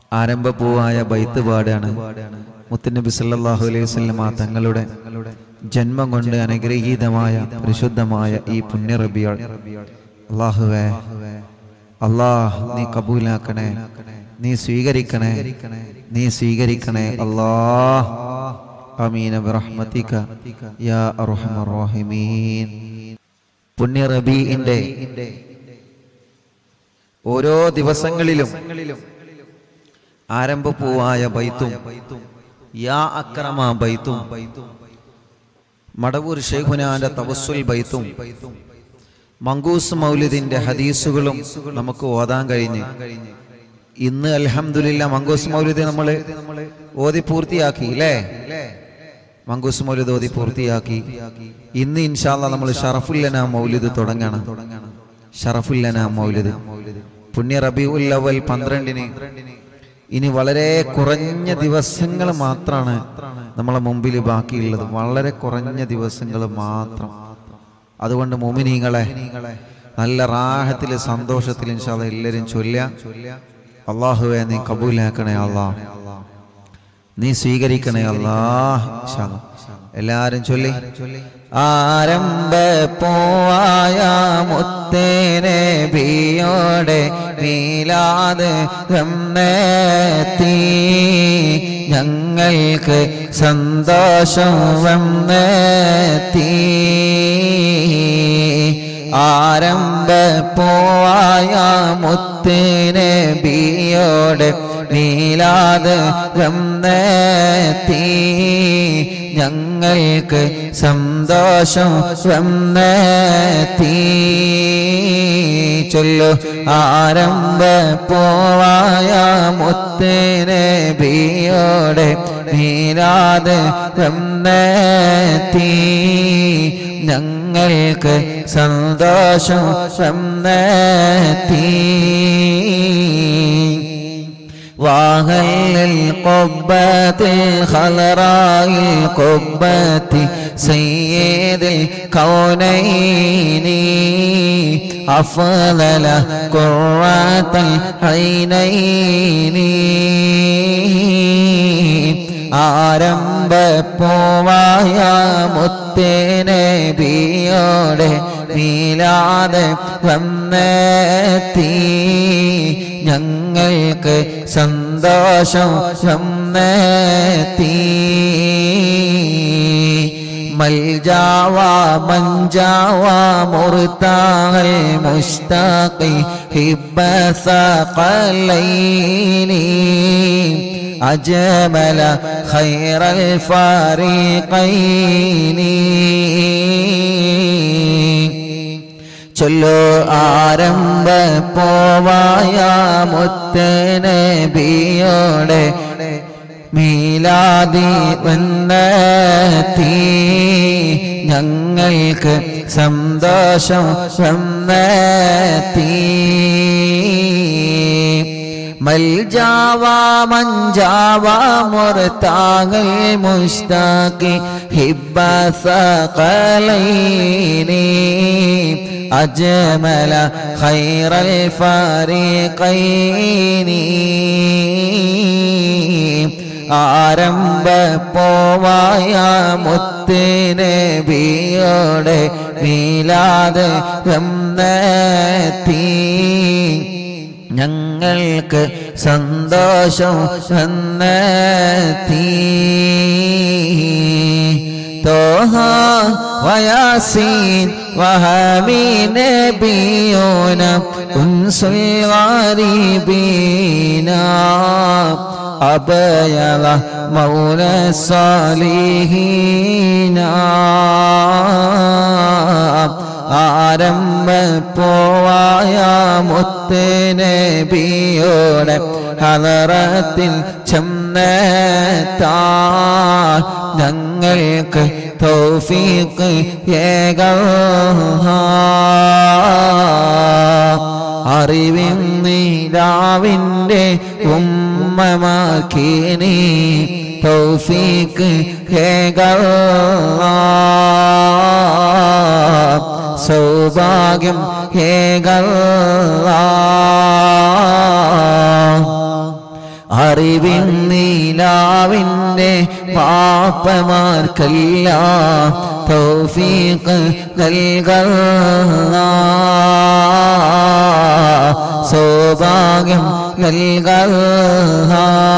ആരംഭപ്പൂവായ ബൈത്ത് പാടാണ് മുത്തനബി സല്ലല്ലാഹു അലൈഹി വസല്ലമ തങ്ങളുടെ ജന്മം കൊണ്ട് അനുഗ്രഹീതമായ പരിശുദ്ധമായ ഈ പുണ്യ റബിയോൾ അള്ളാഹുവേ അള്ളാഹ് നീ കബൂലാക്കണേ നീ സ്വീകരിക്കണേ നീ സ്വീകരിക്കണേ അല്ലാഹ് അമീന ബിറഹ്മതിക യാ അർഹമർ റഹീമീൻ പുണ്യ റബീഇന്റെ ഓരോ ദിവസങ്ങളിലും ആരംഭപ്പൂവായ ബൈത്തും യാ അക്രമ ബൈത്തും മടവൂർ ഷെയ്ഖുനാന്റെ തവസ്സുൽ ബൈത്തും മങ്കൂസ് മൗലിദിന്റെ ഹദീസുകളും നമുക്ക് ഓതാൻ കഴിഞ്ഞ് ഇന്ന് അൽഹംദുലില്ല മങ്കൂസ് മൗലിദ് നമ്മൾ ഓതി പൂർത്തിയാക്കി അല്ലേ മങ്കൂസ് മൗലിദ് ഓതി പൂർത്തിയാക്കി ഇന്ന് ഇൻഷാല്ല നമ്മൾ ഷറഫുല്ലന മൗലിദ് തുടങ്ങണം ഷറഫുല്ലന മൗലിദ് പുണ്യ റബി ഉല്ലവൽ പന്ത്രണ്ടിന് ഇനി വളരെ കുറഞ്ഞ ദിവസങ്ങൾ മാത്രമാണ് നമ്മളെ മുമ്പിൽ ബാക്കിയുള്ളത് വളരെ കുറഞ്ഞ ദിവസങ്ങൾ മാത്രം അതുകൊണ്ട് മോമിനീങ്ങളെ നല്ല റാഹത്തിൽ സന്തോഷത്തിൽ ഇൻഷാല്ല എല്ലാവരും ചൊല്ല അള്ളാഹുവെ നീ കബൂലാക്കണേ അള്ളാഹ് നീ സ്വീകരിക്കണേ അള്ളാഹ് ഇൻഷാ അല്ലാ. എല്ലാരും ചൊല്ലി ആരംഭ പോവായ മുത്തേനെ ബിയോടെ മീലാത് വന്നെത്തി ഞങ്ങൾക്ക് സന്തോഷം വന്നെത്തി ആരംഭ പോവായ മുത്തേനെ ബിയോടെ നീലാത് വന്നെത്തി ഞങ്ങൾക്ക് സന്തോഷം വന്നെത്തി ചൊല്ലു ആരംഭ പോവായ മുത്തേനെ ബിയോടെ നീലാത് വന്നെത്തി ഞങ്ങൾക്ക് സന്തോഷം വന്നെത്തി واهل القبة الخضراء القبة سيد الكونين أفضل قرة العينين ആരംഭ പോവായ മുത്തേനെ ബിയോടെ മീലാതെ വന്നെത്തി ഞങ്ങൾക്ക് സന്തോഷം വന്നെത്തി മൽജാവ മഞ്ചാവ മുർത്താൽ മുസ്താഖി ഹിബ്ബ സഖലൈനി أجمل خير الفريقين ചൊല്ലു ആരംഭ പോവായ മുത്തനബിയോടെ മീലാതി വന്നെത്തി ഞങ്ങൾക്ക് സന്തോഷം വന്നെത്തി മൽജാവ മഞ്ചാവ മുർത്താകൽ മുസ്താഖി ഹിബ്ബ സഖലൈനി അജ്മല ഖൈറൽ ഫരീഖൈനി ആരംഭ പോവായ മുത്തിനബിയോടെ മീലാത് വന്നെത്തി ഞങ്ങൾക്ക് സന്തോഷം വന്നെത്തി തോഹ വയാസീൻ വഹമീൻ നബിയൂന ഉൻസുൽ ഗാരിബീന അബയല മൗല സാലിഹീന ആരംഭ പോവായ മുത്തനബിയോടെ ഹലറത്തിൽ ചെന്നെത്താ ഞങ്ങൾക്ക് തൗഫീഖ് ഏക അറിവിൻ നീരാവിൻ്റെ ഉമ്മമാക്കിനി തൗഫീഖ് ഏക സൗഭാഗ്യം ഏക അറിവിൻ നീലാവിൻ്റെ പാപ്പമാർക്കെല്ലാം തൗഫീഖ് നൽകല്ല സൗഭാഗ്യം നൽകല്ല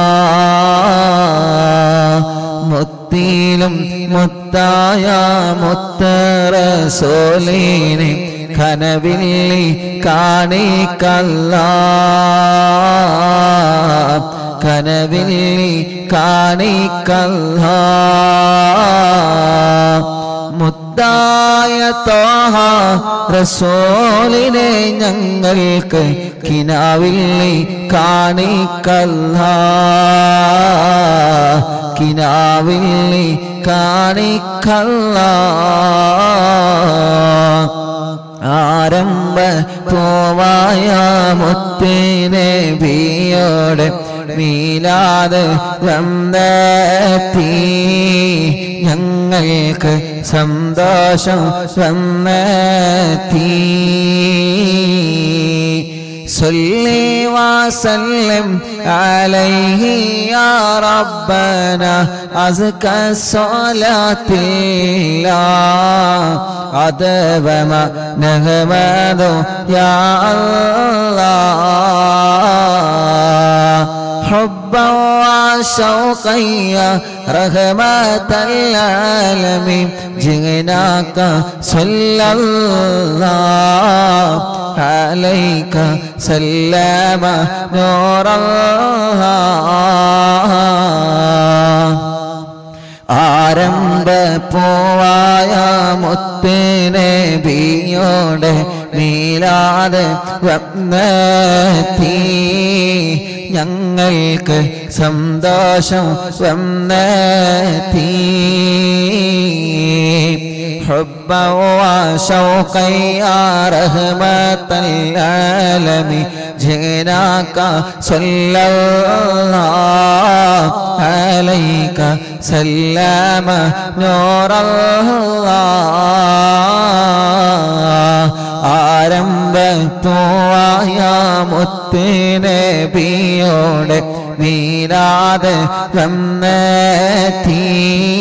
മുത്തിയിലും മുത്തായ മുത്തറസോലീനെ കനവില്ലി കാണിക്കല്ല കനവില്ലി കാണിക്കല്ല മുത്തായ തോഹ റസോലിനെ ഞങ്ങൾക്ക് കിനാവില്ലി കാണിക്കല്ല കിനാവില്ലി കാണിക്കല്ല ആരംഭ പോവായ മുത്തിനെ ബിയോടെ മീലാത് വന്നെത്തി ഞങ്ങൾക്ക് സന്തോഷം വന്നെത്തി صلي وسلم عليه يا ربنا أزكى الصلاة الله عذب ما نغمد يا الله حبا وشوقا يا رحمة العالمين جئناك صلى الله عليك سلم نور الله ആരംഭ പോവായ മുത്തിനെ ബിയോടെ മീലാതെ വന്നെത്തി ഞങ്ങൾക്ക് സന്തോഷം വന്നെത്തി حبا وشوقا يا رحمة العالمين جئناك صلى الله عليك سلم نور الله ആരംഭത്തുവായ മുത്തിനെ ബിയോടെ മീരാതെ വന്നെത്തി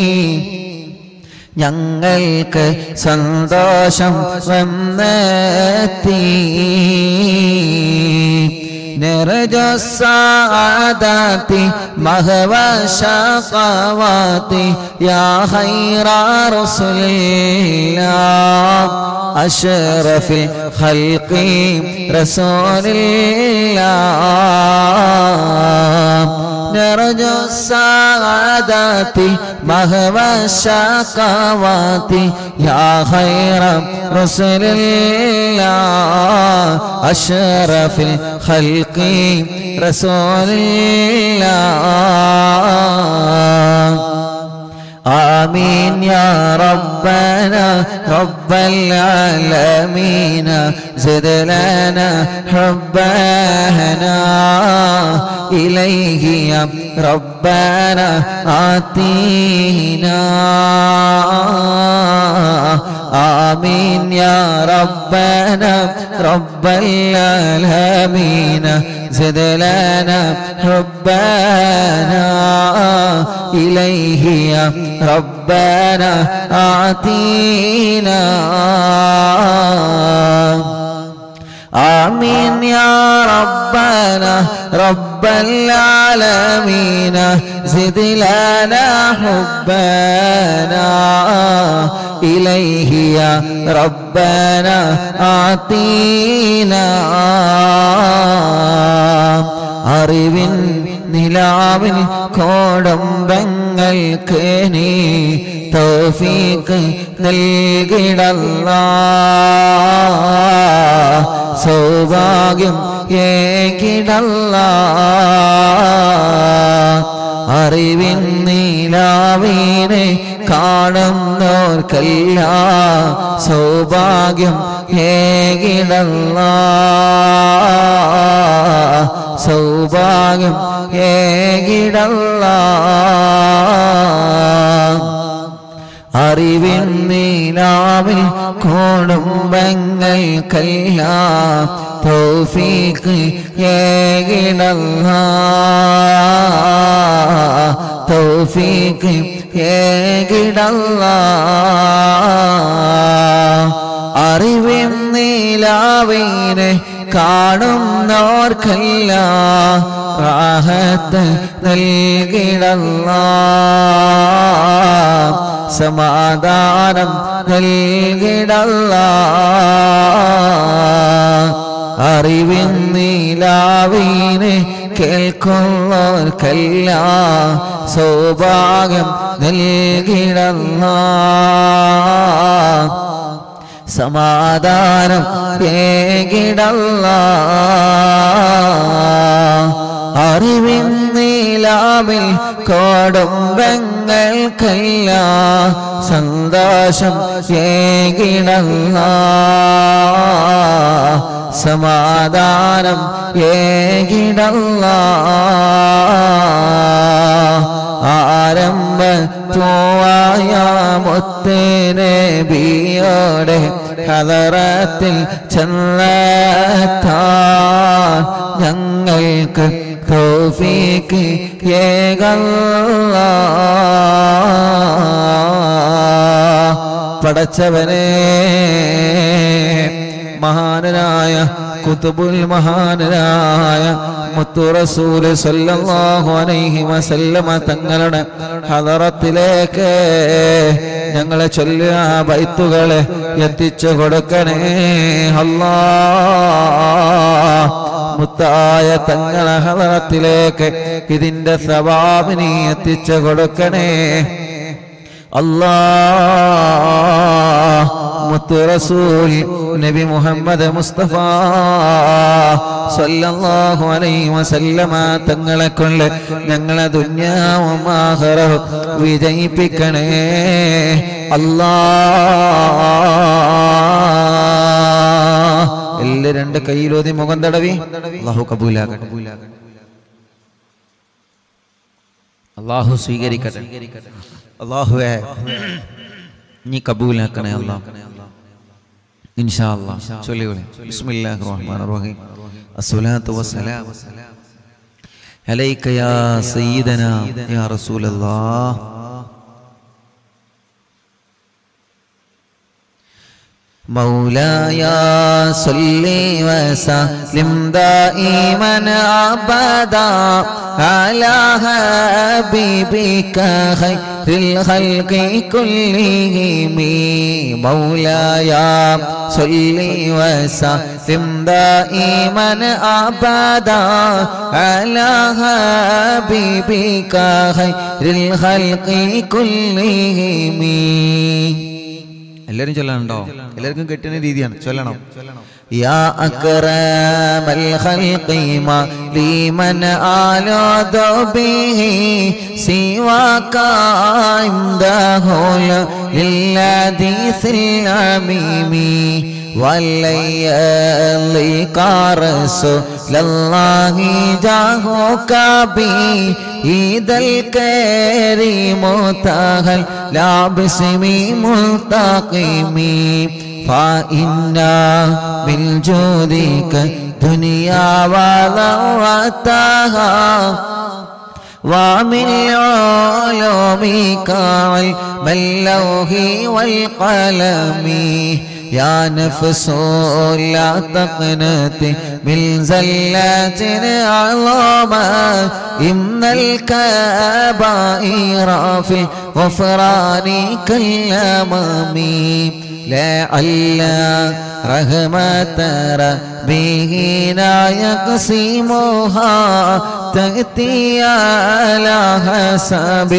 ഞങ്ങൾക്ക് സന്തോഷം വന്നെത്തി نرجو السعادة مهوى الشقوات يا خير رسل الله أشرف الخلق رسول الله نرجو السعادة مهوى الشقوات يا خير رسل الله أشرف الخلق رسول الله آمين يا ربنا رب العالمين زد لنا حبنا إليه يا ربنا آتينا آمين يا ربنا رب العالمين زد لنا حبنا إليه يا ربنا أعطينا آمين يا ربنا رب العالمين زد لنا حبنا إليه يا ربنا أعطينا അറിവിൻ നിലാവിൻ കോടമ്പങ്ങൾക്ക് നീ തൗഫീക്ക് നൽകിടല്ല സൗഭാഗ്യം ഏകിടല്ല അറിവിൻ നീലാവിനെ കാണുന്നവർക്കല്ല സൗഭാഗ്യം ഏകിടല്ല സൗഭാഗ്യം ഏകിടല്ല അറിവിൻ നീലാവിൽ കുടുംബങ്ങൾക്കല്ല തൗഫീക്ക് ഏകിടല്ല തോഫീക്ക് ഏകിടല്ല അറിവിൻ നീലാവിനെ കാണുന്നവർക്കല്ല റാഹത്ത് നൽകിടല്ല സമാധാനം നൽകിടല്ല അറിവിൻ നീലാവിനെ കേൾക്കുന്നവർക്കല്ല സൗഭാഗ്യം നൽകിടല്ല സമാധാനം ഏകിടല്ല അറിവിൻ നീലാവിൽ കോടുംബങ്ങൾക്കല്ല സന്തോഷം ഏകിടല്ല സമാധാനം ഏകിടല്ല ആരംഭ പോവായ മുത്തേനെ ബിയോടെ ഹലറത്തിൽ ചെന്നെത്താൻ ഞങ്ങൾക്ക് തോഫീക്ക് ഏകല്ല പടച്ചവനെ മഹാനരായ കുത്തുബുൽ മഹാനരായ മുത്തു റസൂല് സല്ലല്ലാഹു അലൈഹി വസല്ലമ തങ്ങളുടെ ഹദറത്തിലേക്ക് ഞങ്ങളെ ചൊല്ലിയ ബൈത്തുകളെ എത്തിച്ചു കൊടുക്കണേ അല്ലാ മുത്തായ തങ്ങളെ ഹദറത്തിലേക്ക് ഇതിന്റെ സവാബിനെ എത്തിച്ചു കൊടുക്കണേ അല്ലാ മുത്തു റസൂൽ നബി മുഹമ്മദ് മുസ്തഫ സല്ലല്ലാഹു അലൈഹി വസല്ലമ തങ്ങളെ കൊണ്ട് ഞങ്ങളെ ദുന്യാവും ആഖിറവും വിജയിപ്പിക്കണേ അല്ലാ എല്ലാ രണ്ട് കയ്യിലോതി മുഖം തടവി അല്ലാഹു കബൂലാകട്ടെ അള്ളാഹു സ്വീകരിക്കട്ടെ അള്ളാഹുവേ നീ കബൂലാക്കണേ അള്ളാഹ് ഇൻഷാ അല്ലാഹ് ചൊല്ലിയോളെ ബിസ്മില്ലാഹിർ റഹ്മാനിർ റഹീം അസ്സലാത്തു വസ്സലാം അലൈക യാ സയ്യിദനാ യാ റസൂലല്ലാഹ് مولاي صل وسلم دائما ابدا على حبيبك خير الخلق كلهم مولاي صل وسلم دائما ابدا على حبيبك خير الخلق كلهم എല്ലാരും ചൊല്ലാനുണ്ടോ എല്ലാവർക്കും കെട്ടുന്ന രീതിയാണ് ചൊല്ലണം يا أكرم الخلق ما لمن آلود به سواك عنده للحديث العميم وليلك رسول الله جاهك بي إذا الكريم تهل لا باسم ملتقم فإن من جودك دنيا وضرتها ومن علومك علم اللوح والقلم يا نفس لا تقنتي من زلات عظاما إن الكبائر في الغفران كالأمام لعل رحمة ربه لا يقسمها تأتي على حسب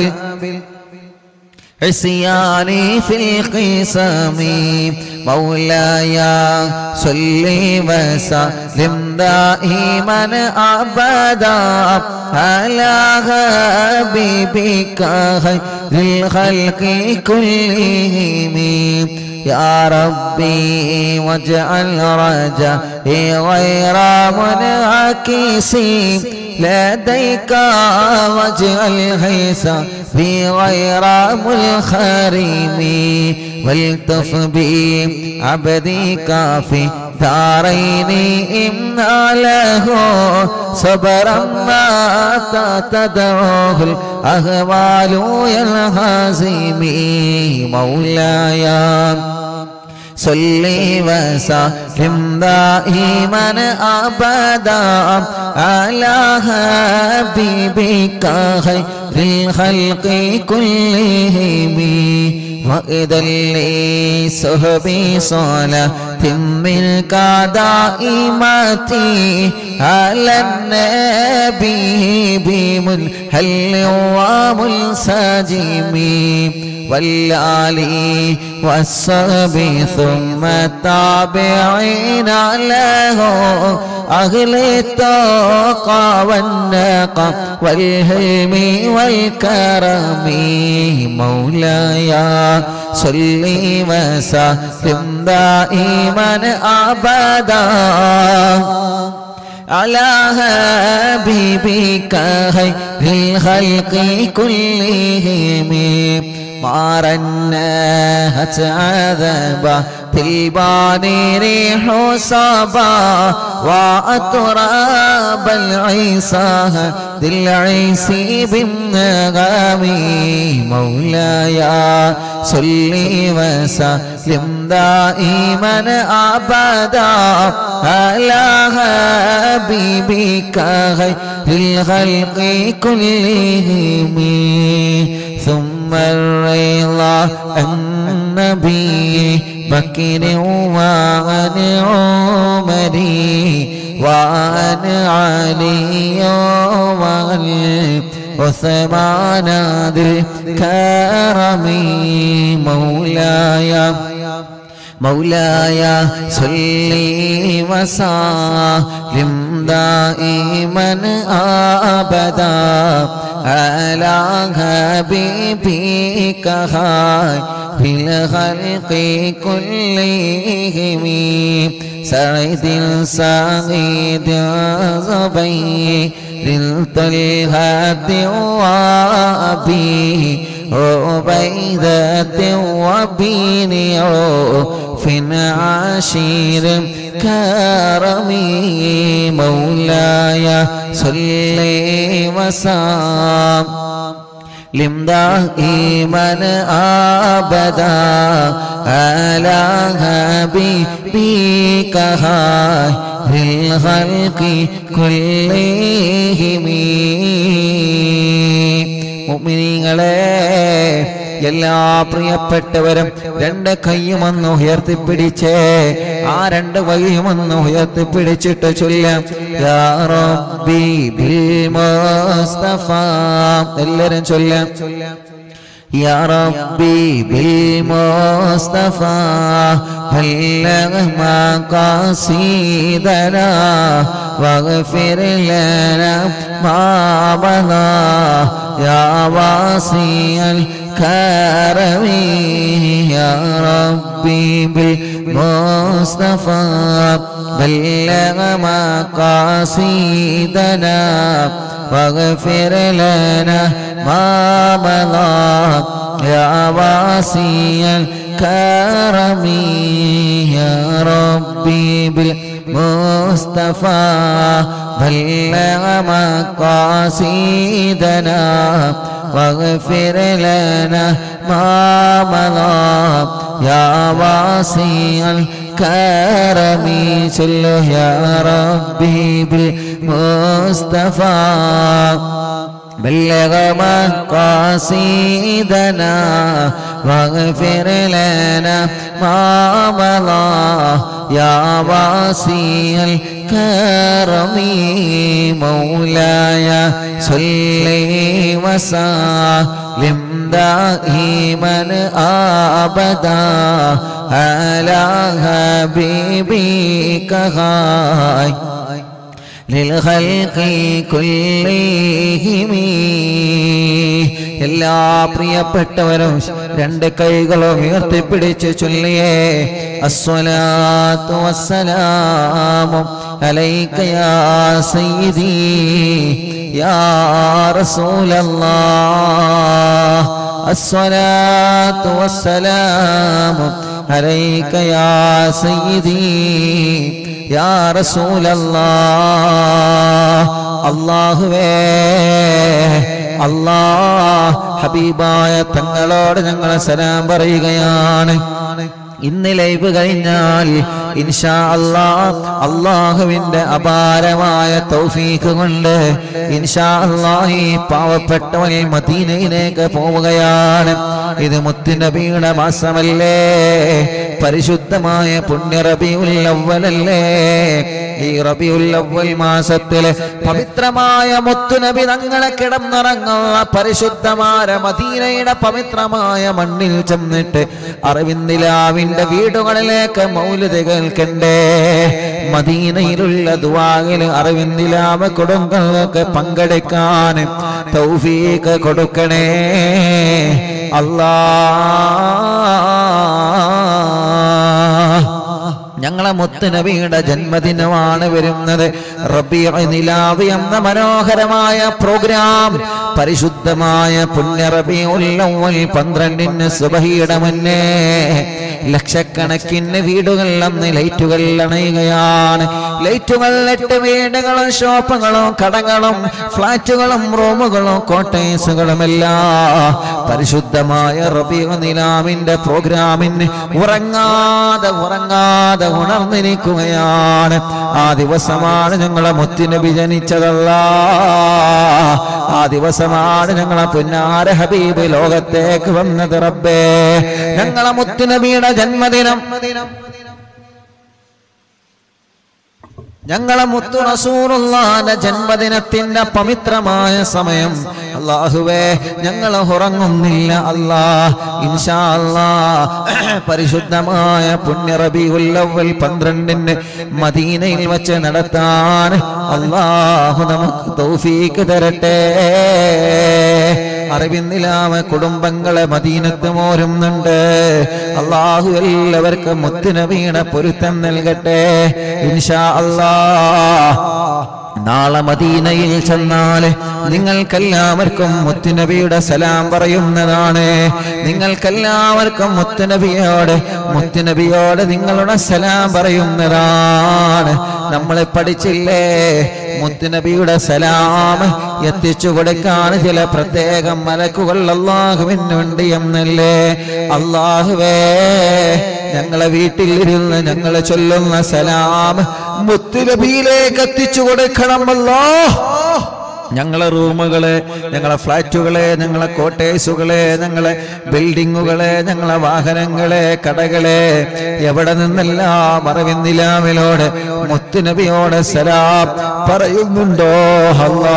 عصياني في القسم مولاي صل وسلم دائما ابدا على حبيبك خير الخلق كلهم يا ربي واجعل رجائي غير منعكس لديك واجعل حسابي غير منخرم والتف بي عبدك في دارين إمنا له صبرا ما تدعوه الأهوال يا الهازم مولاي صلي وسلم دائما ابدا على حبيبك خير الخلق كلهم وإذا لي صحبي صلاة منك دائمتي على النبي بمنهل ومنسجم والآلي والصحب ثم التابعين له أهل التقى والنقى والهلم والكرم مولاي صل وسلم دائما أبدا على حبيبك خير الخلق كلهم ما رنهت عذبا تلباني ريح صبا وأتراب العيسى ذي العيس بالنغامي مولاي صلي وسلم دائما أبدا على حبيبك خير الخلق كلهم ثم الرضا النبي بكر وعن عمري وعن علي وعن عثمان ذي الكرم مولاي مولاي صلي وسلم دائما ابدا على حبيبك خير الخلق كلهم سعيد سعيد زبي للطلهات وابي عبيدة وبين عوف عشير كرمي مولاي صلي وسلم لم دائما ابدا على حبيبك خير الخلق كلهم മുഅ്മിനീങ്ങളെ എല്ലാ പ്രിയപ്പെട്ടവരും രണ്ട് കൈയുമൊന്ന് ഉയർത്തിപ്പിടിച്ച് ആ രണ്ട് കൈയുമൊന്ന് ഉയർത്തിപ്പിടിച്ചിട്ട് ചൊല്ലാം യാ റബ്ബി ബിൽ മുസ്തഫ എല്ലാരും ചൊല്ലാം يا ربي بالمصطفى بلغ مقاصدنا واغفر لنا ما مضى يا واسع الكرم يا ربي بالمصطفى بلغ مقاصدنا واغفر لنا ما مضى يا واسع الكرم يا ربي بالمصطفى بلغ مقاصدنا واغفر لنا ما مضى يا واسع الكرم صلوا يا ربي بالمصطفى بلغ مقاصدنا واغفر لنا ما مضى يا واسع الكرم مولاي صل وسلم دائما ابدا على حبيبك خير للخلق كلهم എല്ലാ പ്രിയപ്പെട്ടവരും രണ്ട് കൈകളും ഉയർത്തിപ്പിടിച്ച് ചൊല്ലിയേ അസ്വലാത്തു വസ്സലാമു അലൈക യാ സയ്യിദി യാ റസൂലല്ലാഹ് അസ്വലാത്തു വസ്സലാമു عليك يا سيدي يا رسول الله അള്ളാഹുവേ അല്ലാ ഹബീബായ തങ്ങളോട് ഞങ്ങൾ സലാം പറയുകയാണ് ഇന്ന് ലൈവ് കഴിഞ്ഞാൽ ഇൻഷാ അല്ലാ അള്ളാഹുവിന്റെ അപാരമായ തൗഫീഖ് കൊണ്ട് ഇൻഷാ അല്ലാ ഈ പാവപ്പെട്ടവൻ മദീനയിലേക്ക് പോവുകയാണ് ഇത് മുത്തുനബിയുടെ മാസമല്ലേ പരിശുദ്ധമായ പുണ്യ റബിയുൽ അവ്വലല്ലേ ഈ റബിയുൽ അവ്വൽ മാസത്തിലെ പവിത്രമായ മുത്തുനബി തങ്ങളെ കിടന്നിറങ്ങുന്ന പരിശുദ്ധമായ മദീനയുടെ പവിത്രമായ മണ്ണിൽ ചെന്നിട്ട് അറിവിന്ദിലാവിന്റെ വീടുകളിലേക്ക് മൗലിത കേൾക്കണ്ടേ മദീനയിലുള്ള ദുവാകിൽ അറിവിന്ദിലാവ് കുടുംബങ്ങൾക്ക് പങ്കെടുക്കാൻ തൗഫീക്ക് കൊടുക്കണേ അല്ലാ ഞങ്ങളെ മുത്തുനബിയുടെ ജന്മദിനമാണ് വരുന്നത് റബി നിലാവ് എന്ന മനോഹരമായ പ്രോഗ്രാം പരിശുദ്ധമായ പുണ്യ റബി ഉല്ലവൽ പന്ത്രണ്ടിന് സുബഹിയുടെ മുന്നേ ലക്ഷക്കണക്കിന് വീടുകൾ അന്ന് ലൈറ്റുകൾ അണയുകയാണ് ലൈറ്റുകൾ എട്ട് വീടുകളും ഷോപ്പുകളും കടകളും ഫ്ലാറ്റുകളും റൂമുകളും കോട്ടേഴ്സുകളും എല്ലാം പരിശുദ്ധമായ റബി നിലാമിന്റെ പ്രോഗ്രാമിന് ഉറങ്ങാതെ ഉറങ്ങാതെ ഉണർന്നിരിക്കുകയാണ് ആ ദിവസമാണ് ഞങ്ങളെ മുത്തിനബി ജനിച്ചതല്ല ആ ദിവസമാണ് ഞങ്ങളെ പുന്നാര ഹബീബ് ലോകത്തേക്ക് വന്നത് റബ്ബേ ഞങ്ങളെ മുത്തുനബിയുടെ ജന്മദിനം ഞങ്ങളെ മുത്തു റസൂറുള്ളാന്റെ ജന്മദിനത്തിന്റെ പവിത്രമായ സമയം അള്ളാഹുവേ ഞങ്ങൾ ഉറങ്ങുന്നില്ല അല്ലാ ഇൻഷാ അല്ലാ പരിശുദ്ധമായ പുണ്യ റബീഉൽ പന്ത്രണ്ടിന് മദീനയിൽ വെച്ച് നടത്താൻ അള്ളാഹു നമുക്ക് തൗഫീക്ക് തരട്ടെ അറിവിന്നിലാമ കുടുംബങ്ങളെ മദീനത്ത് മോരുന്നുണ്ട് അള്ളാഹു എല്ലാവർക്കും മുത്തുനബീണ പൊരുത്തം നൽകട്ടെ ഇൻഷാ അല്ലാ നാളെ മദീനയിൽ ചെന്നാൽ നിങ്ങൾക്കെല്ലാവർക്കും മുത്തുനബിയുടെ സലാം പറയുന്നതാണ് നിങ്ങൾക്കെല്ലാവർക്കും മുത്തുനബിയോട് മുത്തുനബിയോട് നിങ്ങളുടെ സലാം പറയുന്നതാണ് നമ്മളെ പഠിച്ചില്ലേ മുത്തുനബിയുടെ സലാം എത്തിച്ചു കൊടുക്കാൻ ചില പ്രത്യേകം മലക്കുകൾ അള്ളാഹുവിനുണ്ട് എന്നല്ലേ അള്ളാഹുവേ ഞങ്ങളെ വീട്ടിലിരുന്ന് ഞങ്ങൾ ചൊല്ലുന്ന സലാം മുത്തുനബിയിലേക്ക് എത്തിച്ചു കൊടുക്കണമല്ലോ ഞങ്ങളെ റൂമുകള് ഞങ്ങളെ ഫ്ലാറ്റുകളെ ഞങ്ങളെ കോട്ടേഴ്സുകളെ ഞങ്ങളെ ബിൽഡിങ്ങുകളെ ഞങ്ങളെ വാഹനങ്ങളെ കടകളെ എവിടെ നിന്നെല്ലാം അറിവിന്നിലാമിലോട് മുത്തുനബിയോട് സലാം പറയുന്നുണ്ടോ അല്ലാ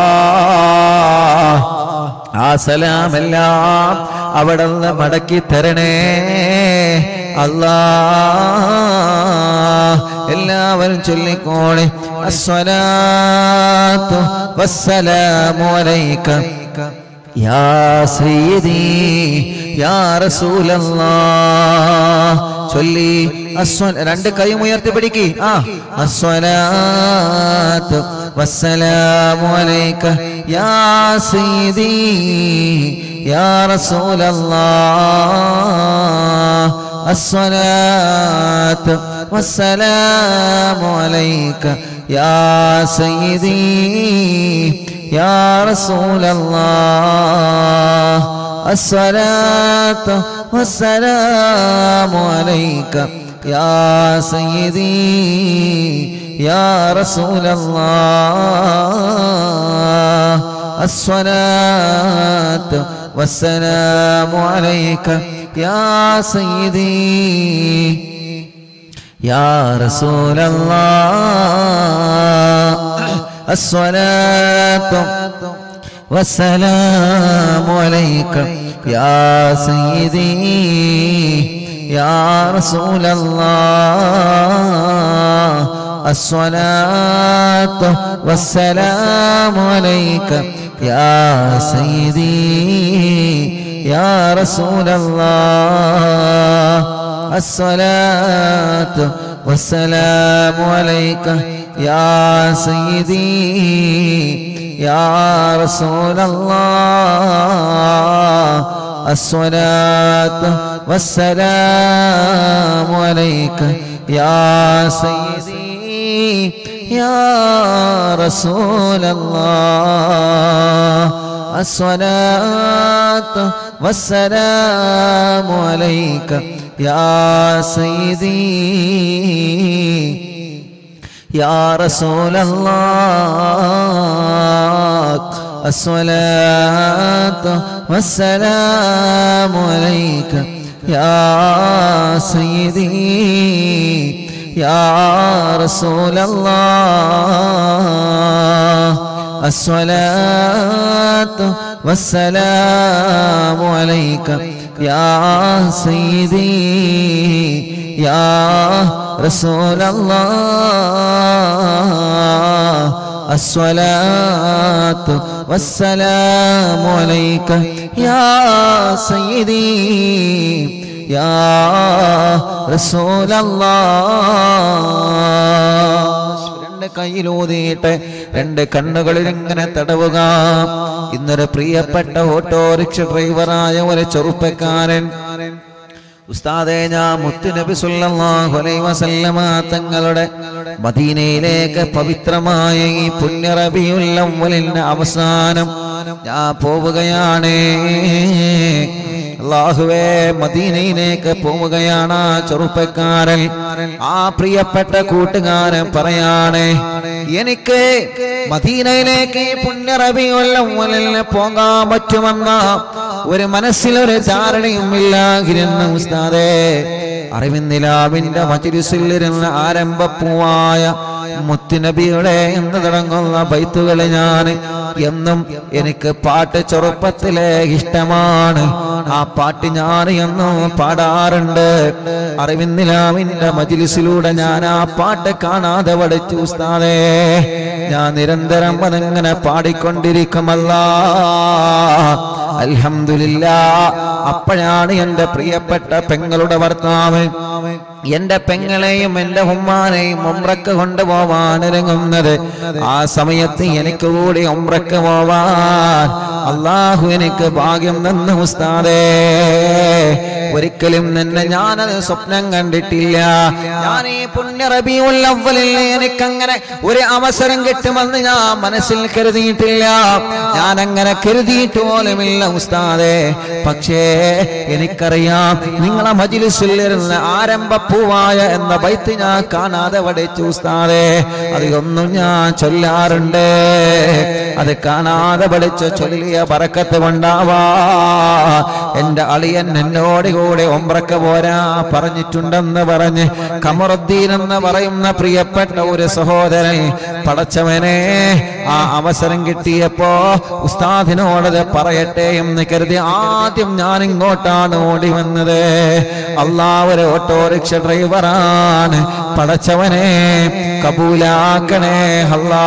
ആ സലാമെല്ലാം അവിടെ നിന്ന് മടക്കി തരണേ അല്ലാ എല്ലാവരും ചൊല്ലിക്കോളെ അസ്വലാത്തു വസ്സലാമു അലൈക യാ സയ്യിദി യാ റസൂലല്ലാഹ് ചൊല്ലി അസ്വ രണ്ട് കൈയും ഉയർത്തി പിടിക്ക് ആ അസ്വലാത്തു വസ്സലാമു അലൈക യാ സയ്യിദി യാ റസൂലല്ലാഹ് الصلاة والسلام عليك يا سيدي يا رسول الله الصلاة والسلام عليك يا سيدي يا رسول الله الصلاة والسلام عليك يا سيدي يا رسول الله الصلاة والسلام عليك يا سيدي يا رسول الله الصلاة والسلام عليك يا سيدي يا رسول الله الصلاة والسلام عليك يا سيدي يا رسول الله الصلاة والسلام عليك يا سيدي يا رسول الله الصلاة والسلام عليك يا سيدي يا رسول الله الصلاة والسلام عليك يا سيدي يا رسول الله الصلاة والسلام عليك يا سيدي يا رسول الله الصلاة والسلام عليك يا سيدي يا رسول الله രണ്ട് കയ്യിലൂതിയിട്ട് രണ്ട് കണ്ണുകളിൽ ഇങ്ങനെ തടവുക ഇന്നൊരു പ്രിയപ്പെട്ട ഓട്ടോറിക്ഷ ഡ്രൈവറായ ഒരു ചെറുപ്പക്കാരൻ ഉസ്താദെ ഞാൻ മുത്തുനബി സല്ലല്ലാഹു അലൈഹി വസല്ലമ തങ്ങളുടെ മദീനയിലേക്ക് പവിത്രമായ ഈ പുണ്യ റബീഉൽ അവ്വലിന്റെ അവസാനം ഞാൻ പോവുകയാണ് അള്ളാഹുവേ മദീനയിലേക്ക് പോവുകയാണ് ആ ചെറുപ്പക്കാരൻ ആ പ്രിയപ്പെട്ട കൂട്ടുകാരൻ പറയാണ് എനിക്ക് മദീനയിലേക്ക് ഈ പുണ്യ റബീഉൽ അവ്വലിന് പോകാൻ പറ്റുമെന്ന ഒരു മനസ്സിലൊരു ധാരണയും ഇല്ലാതിരുന്ന ഉസ്താദേ അറിവിന്ദിലാവിന്റെ മജിലിസിലിരുന്ന് ആരംഭപ്പൂവായ മുത്തുനബിയുടെ എന്ന് തുടങ്ങുന്ന ബൈത്തുകൾ ഞാൻ എന്നും എനിക്ക് പാട്ട് ചെറുപ്പത്തിലെ ഇഷ്ടമാണ് ആ പാട്ട് ഞാൻ എന്നും പാടാറുണ്ട് അറിവിന്ദിലാവിന്റെ മജിലിസിലൂടെ ഞാൻ ആ പാട്ട് കാണാതെ പഠിച്ചു ഉസ്താദേ ഞാൻ നിരന്തരം അതങ്ങനെ പാടിക്കൊണ്ടിരിക്കുമല്ല അൽഹംദുലില്ല അപ്പോഴാണ് എന്റെ പ്രിയപ്പെട്ട പെങ്ങളുടെ ഭർത്താവ് എന്റെ പെങ്ങളെയും എന്റെ ഉമ്മാനെയും ഉമ്രക്ക് കൊണ്ടുപോവാൻ ഇറങ്ങുന്നത് ആ സമയത്ത് എനിക്ക് കൂടി ഉമ്രക്ക് പോവാൻ അള്ളാഹു എനിക്ക് ഭാഗ്യം തന്നു ഉസ്താദേ ഒരിക്കലും നിന്നെ ഞാനത് സ്വപ്നം കണ്ടിട്ടില്ല ഞാൻ ഈ പുണ്യ റബീഉൽ അവ്വലിൽ എനിക്കങ്ങനെ ഒരു അവസരം കിട്ടുമെന്ന് ഞാൻ മനസ്സിൽ കരുതിയിട്ടില്ല ഞാൻ അങ്ങനെ കരുതിയിട്ട് പോലുമില്ല ഉസ്താദേ പക്ഷേ എനിക്കറിയാം നിങ്ങളെ മജിലിസിൽ ഇരുന്ന് ആരംഭപ്പൂവായ എന്ന ബൈത്ത് ഞാൻ കാണാതെ പഠിച്ചു ഉസ്താദേ അതൊന്നും ഞാൻ ചൊല്ലാറുണ്ട് അത് കാണാതെ പഠിച്ച് ചൊല്ലിയ പറക്കത്ത് കൊണ്ടാവാ എന്റെ അളിയൻ എന്നോട് കൂടെ ഒമ്പ്രക്ക പോരാ പറഞ്ഞിട്ടുണ്ടെന്ന് പറഞ്ഞ് കമറുദ്ദീൻ എന്ന് പറയുന്ന പ്രിയപ്പെട്ട ഒരു സഹോദരൻ പടച്ചവനെ ആ അവസരം കിട്ടിയപ്പോ ഉസ്താദിനോടത് പറയട്ടെ എന്ന് കരുതി ആദ്യം ഞാൻ ഇങ്ങോട്ടാണ് ഓടി വന്നത് അള്ളാ ഒരു ഓട്ടോറിക്ഷ ഡ്രൈവറാണ് പടച്ചവനെ കബൂലാക്കണേ അല്ലാ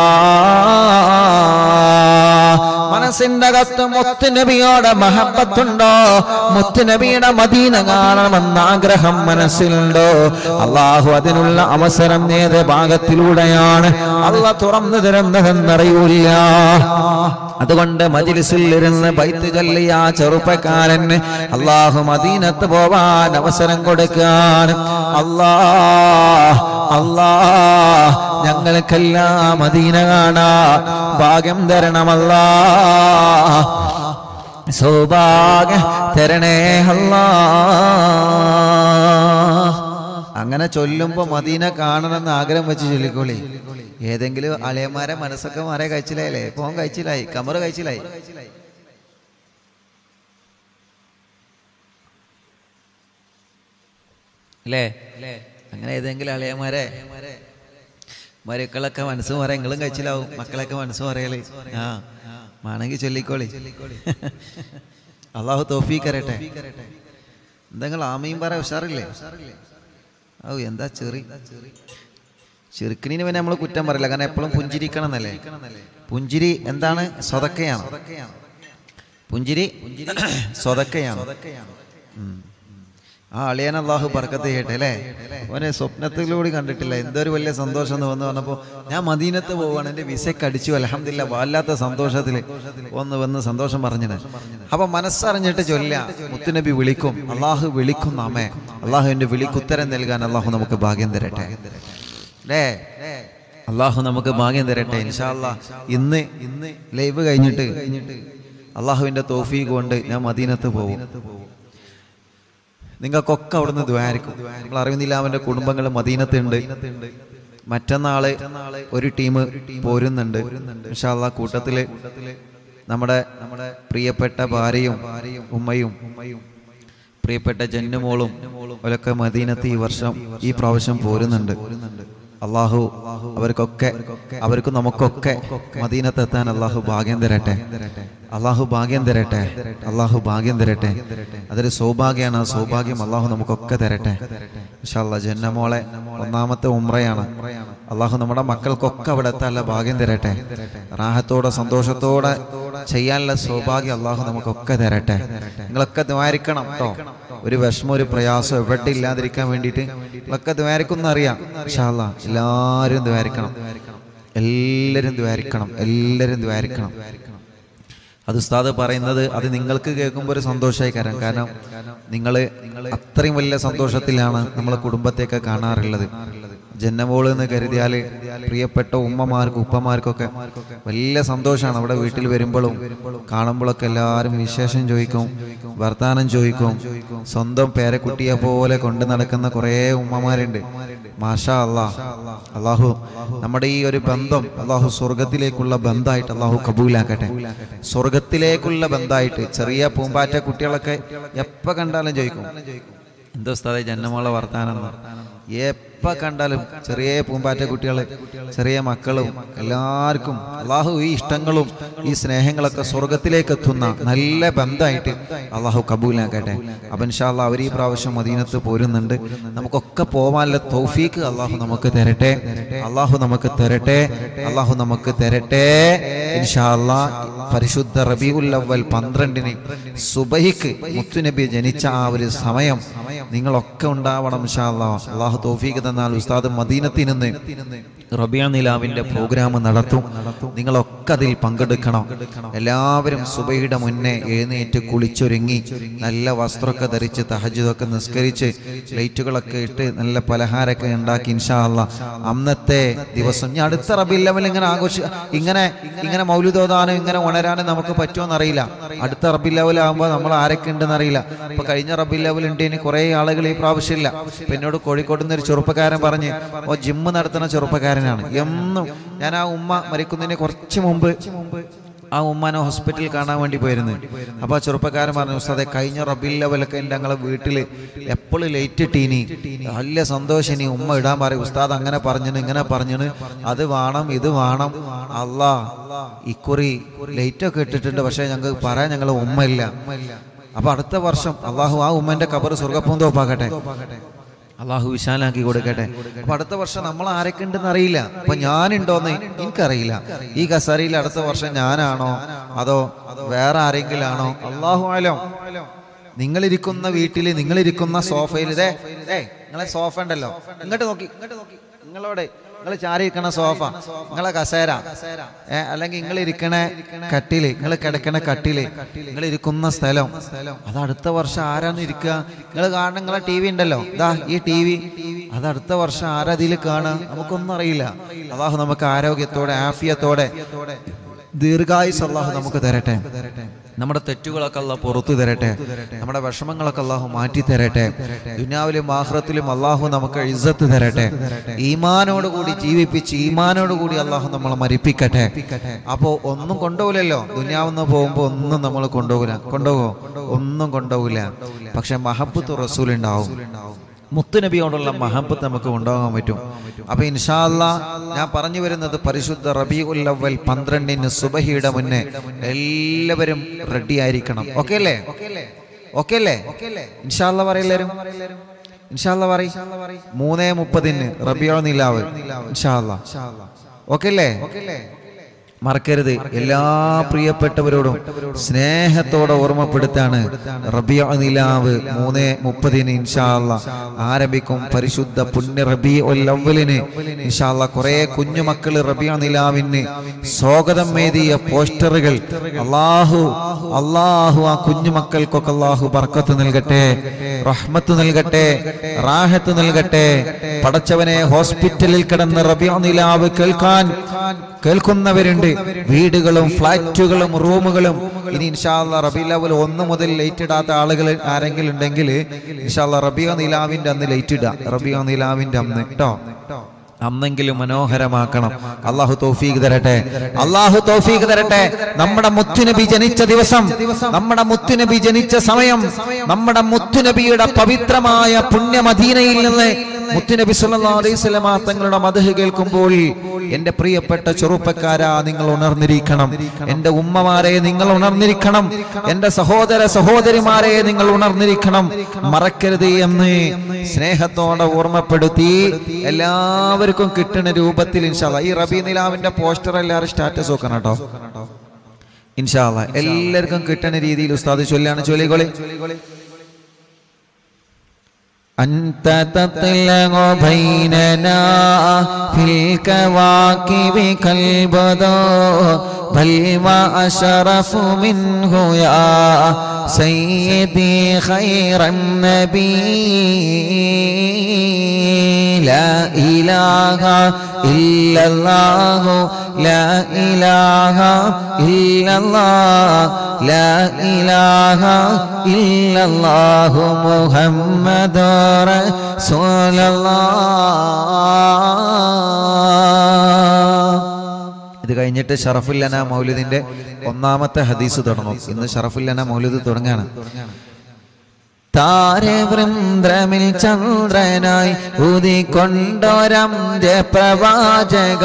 മനസ്സിന്റെ അകത്ത് മുത്തുനബിയോടെ മഹബത്തുണ്ടോ മുത്തുനബിയുടെ മദീന കാണണമെന്ന ആഗ്രഹം മനസ്സിലുണ്ടോ അള്ളാഹു അതിനുള്ള അവസരം ഏത് ഭാഗത്തിലൂടെയാണ് അള്ള തുറന്നു തരുന്നതെന്നറിയൂല അതുകൊണ്ട് മജിലിസിൽ ഇരുന്ന് ബൈത്ത് ചൊല്ലിയ ആ ചെറുപ്പക്കാരന് അള്ളാഹു മദീനത്ത് പോവാൻ അവസരം കൊടുക്കാൻ അല്ലാ അല്ലാ ഞങ്ങൾക്കെല്ലാം മദീന കാണാ ഭാഗ്യം തരണമല്ലാ സൗഭാഗ്യ തരണേ അല്ലാ അങ്ങനെ ചൊല്ലുമ്പോ മദീന കാണണമെന്ന് ആഗ്രഹം വെച്ച് ചൊല്ലിക്കോളി ഏതെങ്കിലും അളിയന്മാരെ മനസ്സൊക്കെ മാറെ കഴിച്ചില്ലായില്ലേ പോൻ കഴിച്ചില്ലായി കമറ് കഴിച്ചില്ലായി അല്ലേ അങ്ങനെ ഏതെങ്കിലും അളിയന്മാരെ മരുക്കളൊക്കെ മനസ്സ് പറയാം നിങ്ങളും കഴിച്ചിലാവും മക്കളൊക്കെ മനസ്സ് പറയല് ആ വേണമെങ്കിൽ ചൊല്ലിക്കോളി അള്ളാഹു തോഫീ കരട്ടെ എന്തെങ്കിലും ആമയും പറ ഉഷാറില്ലേ ഓ എന്താ ചെറി ചെറുക്കിനിന് പിന്നെ നമ്മൾ കുറ്റം പറയില്ല കാരണം എപ്പോഴും പുഞ്ചിരിക്കണം എന്നല്ലേ പുഞ്ചിരി എന്താണ് സ്വതക്കയാണ് പുഞ്ചിരി സ്വതക്കയാണ് ഉം. ആ അളിയൻ അള്ളാഹു ബർക്കത്ത് ചെയ്യട്ടെ അല്ലേ ഓനെ സ്വപ്നത്തിലൂടെ കണ്ടിട്ടില്ല എന്തൊരു വലിയ സന്തോഷം എന്ന് വന്ന് പറഞ്ഞപ്പോൾ ഞാൻ മദീനത്ത് പോവാണ് എൻ്റെ വിസയ്ക്ക് അടിച്ചു അലഹമില്ല വല്ലാത്ത സന്തോഷത്തിൽ ഒന്ന് വന്ന് സന്തോഷം പറഞ്ഞത് അപ്പൊ മനസ്സറിഞ്ഞിട്ട് ചൊല്ല മുത്തുനബി വിളിക്കും അള്ളാഹു വിളിക്കും നാമേ അള്ളാഹുവിൻ്റെ വിളിക്കുത്തരം നൽകാൻ അള്ളാഹു നമുക്ക് ഭാഗ്യം തരട്ടെ അല്ലേ അള്ളാഹു നമുക്ക് ഭാഗ്യം തരട്ടെ ഇൻഷാല്ല ഇന്ന് ഇന്ന് ലൈവ് കഴിഞ്ഞിട്ട് അള്ളാഹുവിൻ്റെ തോഫീക്ക് കൊണ്ട് ഞാൻ മദീനത്ത് പോകും നിങ്ങൾക്കൊക്കെ അവിടുന്ന് ദ്വാരിക്കും നിങ്ങൾ അറിയുന്നില്ല അവൻ്റെ കുടുംബങ്ങൾ മദീനത്തുണ്ട് മറ്റന്നാള് ഒരു ടീം പോരുന്നുണ്ട് ഇൻഷാല്ല കൂട്ടത്തില് നമ്മുടെ നമ്മുടെ പ്രിയപ്പെട്ട ഭാര്യയും ഉമ്മയും പ്രിയപ്പെട്ട ജന്നുമോളും അവരൊക്കെ മദീനത്ത് ഈ വർഷം ഈ പ്രാവശ്യം പോരുന്നുണ്ട് അള്ളാഹു അവർക്കൊക്കെ അവർക്കും നമുക്കൊക്കെ മദീനത്തെത്താൻ അള്ളാഹു ഭാഗ്യം തരട്ടെ അള്ളാഹു ഭാഗ്യം തരട്ടെ അള്ളാഹു ഭാഗ്യം തരട്ടെ അതൊരു സൗഭാഗ്യമാണ് ആ സൗഭാഗ്യം അള്ളാഹു നമുക്കൊക്കെ തരട്ടെ ഇൻഷാല്ലാ ജന്നമോളെ ഒന്നാമത്തെ ഉമ്രയാണ് അള്ളാഹു നമ്മുടെ മക്കൾക്കൊക്കെ അവിടെ എത്താനുള്ള ഭാഗ്യം തരട്ടെ റാഹത്തോടെ സന്തോഷത്തോടെ ചെയ്യാനുള്ള സൗഭാഗ്യം അള്ളാഹു നമുക്കൊക്കെ തരട്ടെ നിങ്ങളൊക്കെ ദ്വാരിക്കണം കേട്ടോ ഒരു വിഷമം ഒരു പ്രയാസം എവിടെ ഇല്ലാതിരിക്കാൻ വേണ്ടിയിട്ട് നിങ്ങളൊക്കെ ദ്വാരിക്കുന്ന അറിയാം ഇൻഷാല്ലാ എല്ലാവരും ദ്വാരിക്കണം എല്ലാവരും ദ്വാരിക്കണം എല്ലാവരും ദ്വാരിക്കണം അത് ഉസ്താദ് പറയുന്നത് അത് നിങ്ങൾക്ക് കേൾക്കുമ്പോൾ ഒരു സന്തോഷമായി കാരണം കാരണം നിങ്ങൾ അത്രയും വലിയ സന്തോഷത്തിലാണ് നമ്മളെ കുടുംബത്തെയൊക്കെ കാണാറുള്ളത് ജന്നമോള് എന്ന് കരുതിയാൽ പ്രിയപ്പെട്ട ഉമ്മമാർക്കും ഉപ്പമാർക്കൊക്കെ വലിയ സന്തോഷമാണ് അവിടെ വീട്ടിൽ വരുമ്പോഴും കാണുമ്പോഴൊക്കെ എല്ലാവരും വിശേഷം ചോദിക്കും വർത്താനം ചോദിക്കും സ്വന്തം പേരക്കുട്ടിയെ പോലെ കൊണ്ടു നടക്കുന്ന കുറേ ഉമ്മമാരുണ്ട് മാഷാ അള്ളാ അള്ളാഹു നമ്മുടെ ഈ ഒരു ബന്ധം അള്ളാഹു സ്വർഗത്തിലേക്കുള്ള ബന്ധമായിട്ട് അള്ളാഹു കബൂലാക്കട്ടെ സ്വർഗത്തിലേക്കുള്ള ബന്ധമായിട്ട് ചെറിയ പൂമ്പാറ്റ കുട്ടികളൊക്കെ എപ്പോ കണ്ടാലും ചോദിക്കും എന്തോ സ്ഥലം ജന്മമുള്ള വർത്താനം എപ്പ കണ്ടാലും ചെറിയ പൂമ്പാറ്റ കുട്ടികൾ ചെറിയ മക്കളും എല്ലാവർക്കും അള്ളാഹു ഈ ഇഷ്ടങ്ങളും ഈ സ്നേഹങ്ങളൊക്കെ സ്വർഗത്തിലേക്ക് എത്തുന്ന നല്ല ബന്ധമായിട്ട് അള്ളാഹു കബൂലാക്കട്ടെ അപ്പം ഇൻഷാല്ല അവർ ഈ പ്രാവശ്യം മദീനത്ത് പോരുന്നുണ്ട് നമുക്കൊക്കെ പോവാനുള്ള തൗഫീക്ക് അള്ളാഹു നമുക്ക് തരട്ടെ അള്ളാഹു നമുക്ക് തരട്ടെ അള്ളാഹു നമുക്ക് തരട്ടെ ഇൻഷാല്ല പരിശുദ്ധ റബീഉൽ അവൽ പന്ത്രണ്ടിന് സുബഹിക്ക് മുത്തുനബി ജനിച്ച ആ ഒരു സമയം നിങ്ങളൊക്കെ ഉണ്ടാവണം ഇൻഷാല്ല അള്ളാഹു തോഫീക്ക് തന്നാൽ ഉസ്താദ് മദീനത്തിൽ നിന്ന് റബിയ നിലാവിന്റെ പ്രോഗ്രാം നടത്തും നിങ്ങളൊക്കെ അതിൽ പങ്കെടുക്കണം എല്ലാവരും സുബൈയുടെ മുന്നേ എഴുന്നേറ്റ് കുളിച്ചൊരുങ്ങി നല്ല വസ്ത്രമൊക്കെ ധരിച്ച് തഹജുദൊക്കെ നിസ്കരിച്ച് ലൈറ്റുകളൊക്കെ ഇട്ട് നല്ല പലഹാരമൊക്കെ ഉണ്ടാക്കി ഇൻഷാല്ല അന്നത്തെ ദിവസം ഞാൻ അടുത്ത റബി ലെവൽ ഇങ്ങനെ ആഘോഷ ഇങ്ങനെ ഇങ്ങനെ മൗലുദോദാനും ഇങ്ങനെ ഉണരാനും നമുക്ക് പറ്റുമോ അറിയില്ല അടുത്ത റബി ലെവൽ ആകുമ്പോൾ നമ്മൾ ആരൊക്കെ ഉണ്ടെന്ന് അറിയില്ല ഇപ്പൊ കഴിഞ്ഞ റബി ലെവൽ ഉണ്ട് ഇനി കുറെ ആളുകൾ ഈ പ്രാവശ്യമില്ല ഇപ്പൊ എന്നോട് കോഴിക്കോട് നിന്ന് ഒരു ചെറുപ്പക്കാരൻ പറഞ്ഞ് ഓ ജിമ്മ് നടത്തുന്ന ചെറുപ്പക്കാരനാണ് എന്നും ഞാൻ ആ ഉമ്മ മരിക്കുന്നതിന് കുറച്ച് മുമ്പ് ആ ഉമ്മാനെ ഹോസ്പിറ്റലിൽ കാണാൻ വേണ്ടി പോയിരുന്നു അപ്പൊ ആ ചെറുപ്പക്കാരൻ പറഞ്ഞു ഉസ്താദെ കഴിഞ്ഞ റബിൽ ലെവലൊക്കെ എൻ്റെ ഞങ്ങളെ വീട്ടിൽ എപ്പോഴും ലേറ്റ് ഇട്ടീനി വലിയ സന്തോഷം ഇനി ഉമ്മ ഇടാൻ പറയും ഉസ്താദ് അങ്ങനെ പറഞ്ഞിന് ഇങ്ങനെ പറഞ്ഞിന് അത് വേണം ഇത് വേണം അല്ലാ ഇക്കുറി ലേറ്റ് ഒക്കെ ഇട്ടിട്ടുണ്ട് പക്ഷെ ഞങ്ങൾക്ക് പറയാൻ ഞങ്ങൾ ഉമ്മ ഇല്ല അപ്പൊ അടുത്ത വർഷം അള്ളാഹു ആ ഉമ്മന്റെ കബർ സ്വർഗപ്പൂന്തോപ്പാക്കട്ടെ അള്ളാഹു വിശാലാക്കി കൊടുക്കട്ടെ അപ്പൊ അടുത്ത വർഷം നമ്മൾ ആരൊക്കെ ഉണ്ടെന്ന് അറിയില്ല അപ്പൊ ഞാനുണ്ടോന്ന് എനിക്കറിയില്ല ഈ കസേരയിൽ അടുത്ത വർഷം ഞാനാണോ അതോ വേറെ ആരെങ്കിലും ആണോ അള്ളാഹു ആലോ നിങ്ങളിരിക്കുന്ന വീട്ടിൽ നിങ്ങളിരിക്കുന്ന സോഫയിൽ ഇതേ ഏ നിങ്ങളെ സോഫ ഉണ്ടല്ലോ ഇങ്ങോട്ട് നോക്കി ഇങ്ങോട്ട് നോക്കി നിങ്ങളോടെ നിങ്ങൾ ചാരി ഇരിക്കണ സോഫ നിങ്ങളെ കസേര ഏ അല്ലെങ്കിൽ നിങ്ങൾ ഇരിക്കണ കട്ടില് നിങ്ങൾ കിടക്കണ കട്ടില് നിങ്ങൾ ഇരിക്കുന്ന സ്ഥലം അത് അടുത്ത വർഷം ആരാന്ന് ഇരിക്കുക നിങ്ങൾ കാണുന്ന നിങ്ങളെ ടി വി ഉണ്ടല്ലോ ഇതാ ഈ ടി വി അത് അടുത്ത വർഷം ആരാ ഇതിൽ കാണുക നമുക്കൊന്നും അറിയില്ല അള്ളാഹു നമുക്ക് ആരോഗ്യത്തോടെ ആഫിയത്തോടെ ദീർഘായുസ് അള്ളാഹു നമുക്ക് തരട്ടെ നമ്മുടെ തെറ്റുകളൊക്കെ അള്ളാഹ് പുറത്തു തരട്ടെ നമ്മുടെ വിഷമങ്ങളൊക്കെ അള്ളാഹു മാറ്റി തരട്ടെ ദുനിയാവിലും ആഹ്റത്തിലും അള്ളാഹു നമുക്ക് ഇസ്സത്ത് തരട്ടെ ഈമാനോട് കൂടി ജീവിപ്പിച്ച് ഈമാനോട് കൂടി അള്ളാഹു നമ്മളെ മരിപ്പിക്കട്ടെ അപ്പോ ഒന്നും കൊണ്ടുപോകില്ലല്ലോ ദുനിയാവെന്ന് പോകുമ്പോ ഒന്നും നമ്മൾ കൊണ്ടുപോകില്ല കൊണ്ടുപോകോ ഒന്നും കൊണ്ടുപോകില്ല പക്ഷെ മഹബത്ത് റസൂൽ ഉണ്ടാവും മുത്തുനബിയോടുള്ള മഹബത്ത് നമുക്ക് ഉണ്ടാകാൻ പറ്റും അപ്പൊ ഇൻഷാല്ല ഞാൻ പറഞ്ഞു വരുന്നത് പരിശുദ്ധ റബി ഉല്ലവൽ പന്ത്രണ്ടിന് സുബഹിയുടെ മുന്നേ എല്ലാവരും റെഡി ആയിരിക്കണം ഓക്കെ അല്ലേ ഓക്കെ അല്ലേ ഇൻഷാല്ല പറയഎല്ലാരും ഇൻഷാല്ല പറ മൂന്നേ മുപ്പതിന് റബിയോ നിലാവ് ഇൻഷാല്ല ഓക്കെ അല്ലേ മറക്കരുത് എല്ലാ പ്രിയപ്പെട്ടവരോടും സ്നേഹത്തോടെ ഓർമ്മപ്പെടുത്താണ് റബിയ നിലാവ് മൂന്ന് മുപ്പതിന് ഇൻഷാല്ല ആരംഭിക്കും പരിശുദ്ധ പുണ്യ റബി ഒല്ലവലിന് ഇൻഷാല്ല കുറെ കുഞ്ഞുമക്കള് റബിയ നിലാവിന് സ്വാഗതം എഴുതിയ പോസ്റ്ററുകൾ അള്ളാഹു അള്ളാഹു ആ കുഞ്ഞുമക്കൾക്കൊക്കെ അള്ളാഹു ബർക്കത്ത് നൽകട്ടെ റഹ്മത്ത് നൽകട്ടെ റാഹത്ത് നൽകട്ടെ പടച്ചവനെ ഹോസ്പിറ്റലിൽ കിടന്ന് റബിയ നിലാവ് കേൾക്കാൻ കേൾക്കുന്നവരുണ്ട് വീടുകളും ഫ്ലാറ്റുകളും റൂമുകളും ഇനി ഇൻഷാല്ല റബി ലെവൽ ഒന്ന് മുതൽ ലൈറ്റ് ഇടാത്ത ആളുകൾ ആരെങ്കിലും ഉണ്ടെങ്കിൽ ഇൻഷാല്ല റബിയ നിലാവിന്റെ അന്ന് ലൈറ്റ് ഇടാം റബിയ നിലാവിന്റെ അന്ന് കേട്ടോ അന്നെങ്കിലും മനോഹരമാക്കണം അള്ളാഹു തൗഫീഖ് തരട്ടെ അള്ളാഹു തൗഫീഖ് തരട്ടെ നമ്മുടെ മുത്തുനബി ജനിച്ച ദിവസം നമ്മുടെ മുത്തുനബി ജനിച്ച സമയം നമ്മുടെ മുത്തുനബിയുടെ പവിത്രമായ പുണ്യമദീനയിൽ നിന്ന് മുത്തുനബി സല്ലല്ലാഹു അലൈഹി വസല്ലമ തങ്ങളുടെ മദഹ് കേൾക്കുമ്പോൾ എന്റെ പ്രിയപ്പെട്ട ചെറുപ്പക്കാരാ നിങ്ങൾ ഉണർന്നിരിക്കണം എന്റെ ഉമ്മമാരെ നിങ്ങൾ ഉണർന്നിരിക്കണം എന്റെ സഹോദര സഹോദരിമാരെ നിങ്ങൾ ഉണർന്നിരിക്കണം മറക്കരുത് എന്ന് സ്നേഹത്തോടെ ഓർമ്മപ്പെടുത്തി എല്ലാവർക്കും കിട്ടുന്ന രൂപത്തിൽ ഇൻഷാല്ല ഈ റബി നിലാവിന്റെ പോസ്റ്റർ എല്ലാവരും സ്റ്റാറ്റസ് വെക്കണം കേട്ടോ ഇൻഷാല്ല എല്ലാവർക്കും കിട്ടുന്ന രീതിയിൽ ഉസ്താദ് ചൊല്ലാണ് ചൊല്ലിക്കോളി أنت تطلع بيننا في الكواكب كالبدر بل ما أشرف منه يا سيدي خير النبي لا إله إلا الله لا إله إلا الله لا إله إلا الله محمد رسول الله ഇത് കഴിഞ്ഞിട്ട് ഷറഫുല്ലന മൗലിദിന്റെ ഒന്നാമത്തെ ഹദീസ് തുടങ്ങും ഇന്ന് ഷറഫുല്ലന മൗലിദ് തുടങ്ങാണ് താരവൃന്ദ്രമിൽ ചന്ദ്രനായി ഉദിക്കൊണ്ടൊരംജ പ്രവാചക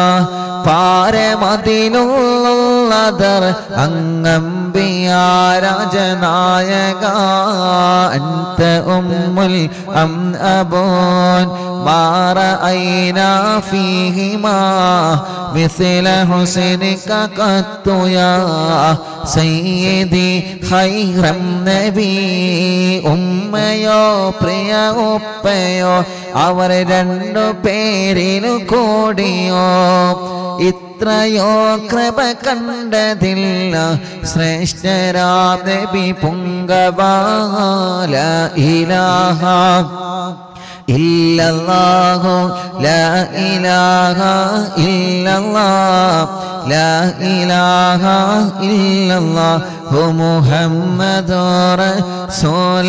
പാരമതിലുള്ളതർ അങ്ങമ്പിയ രാജനായക അന്ത ഉമ്മുൽ അം അബോൻ മാറ ഐന ഫീഹിമാ مثل حسنك قط يا سيدي خير النبي ഉമ്മയോ പ്രിയ ഉപ്പയോ അവർ രണ്ടു പേരിനു കൂടിയോ ഇത്രയോ കൃപ കണ്ടതില്ല ശ്രേഷ്ഠരാ നബി പുങ്കവാല ഇലാഹ إلا الله لا إله إلا الله لا إله إلا الله هو محمد رسول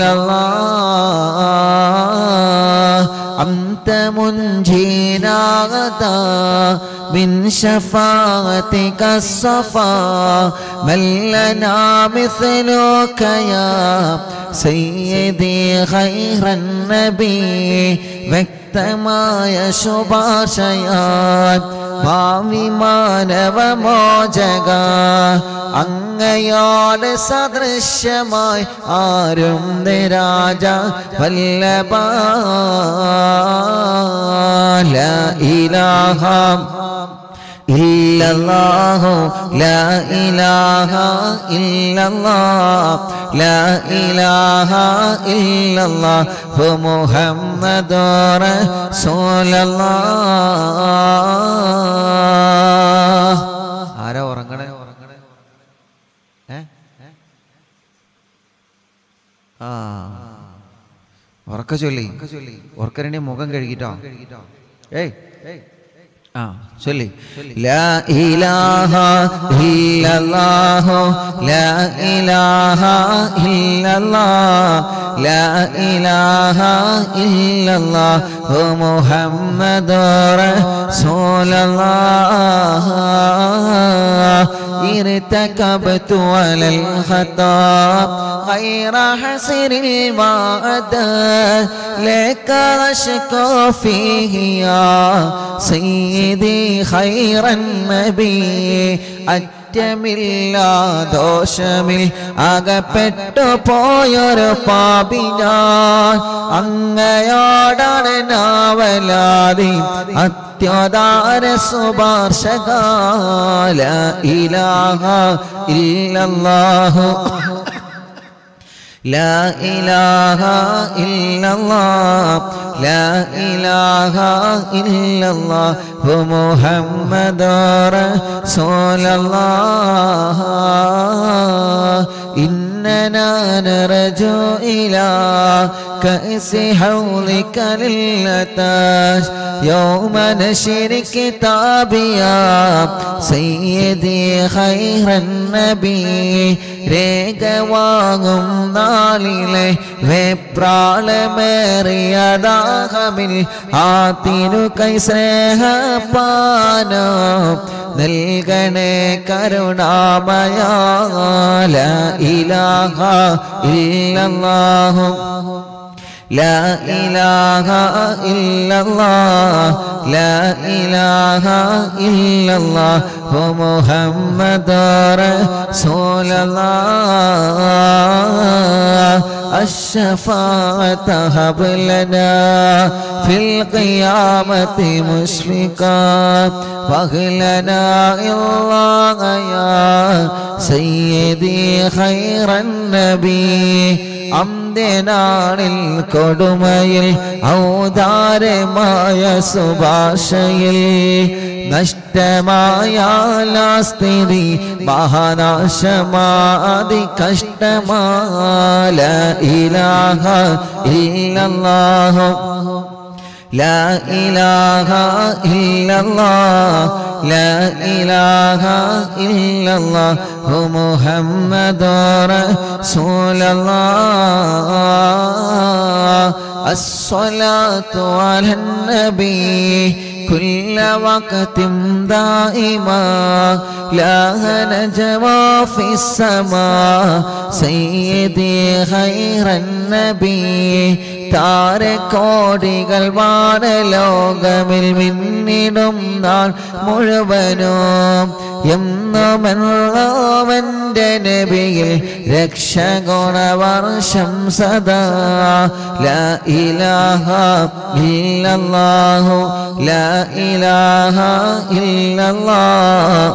الله أنت منجينا غدا من شفاعتك الصفا من لنا مثلك يا سيدي خير النبي വ്യക്തമായ ശുഭാശയാൻ ഭാവി മാനവമോചക അങ്ങയോട് സദൃശ്യമായി ആരും നിരാജ വല്ലഭ ഇലാഹം إلا الله لا إله إلا الله لا إله إلا الله هو محمد رسول الله ആരാ ഉറങ്ങണേ ഏ ആ ഉറക്ക ചൊല്ലി ഉറക്കരണ്ടി മുഖം കഴുകിട്ടോ ഏയ് ആ ചൊല്ലി ലാ ഇലാഹ ഇല്ലല്ലാഹു ലാ ഇലാഹ ഇല്ലല്ലാഹ് ലാ ഇലാഹ ഇല്ലല്ലാഹു മുഹമ്മദുർ റസൂലുള്ളാഹ് ارتكبت على الخطا غير حسر الوعد لك أشكو فيه يا سيدي خير النبي അറ്റമില്ലാ ദോഷമിൽ അകപ്പെട്ടു പോയൊരു പാപി ഞാൻ അങ്ങയോടാണ് നാവലാതി അത്യോദാര സുഭാർശകാല ഇലാഹ ഇല്ലല്ലാഹു لا إله إلا الله لا إله إلا الله ومحمد رسول الله إننا نرجو إلى كأس حوضك للتاج يوم نشر كتابيا سيدي خير النبي രേഖവാങ്ങും നാളിലെ വെപ്രാളമേറിയതാകമിൽ ആത്തിനു കൈ സ്നേഹപ്പാനോ നൽകണേ കരുണാമയാല ഇലാഹ ഇല്ലല്ലാഹു لا إله إلا الله لا إله إلا الله ومحمد رسول الله الشفاعة هب لنا في القيامة مشفقا واغلنا الله يا سيدي خير النبي അന്ത്യനാളിൽ കൊടുമയിൽ ഔദാരമായ സുഭാഷയിൽ നഷ്ടമായ സ്ഥിതി മഹാനാശമാതി കഷ്ടമാല ഇലാഹ ഇല്ലല്ലാഹു لا إله إلا الله لا إله إلا الله محمد رسول الله الصلاة على النبي كل وقت دائما لا نجوى في السماء سيدي خير النبي താരക്കോടികൾ വാനലോകമിൽ മിന്നിടും നാൾ മുഴുവനും എന്നുമെന്നോവന്റെ നബിയിൽ രക്ഷഗുണവർഷം സദാ ലാ ഇലാഹ ഇല്ലല്ലാഹു ലാ ഇലാഹ ഇല്ലല്ലാഹ്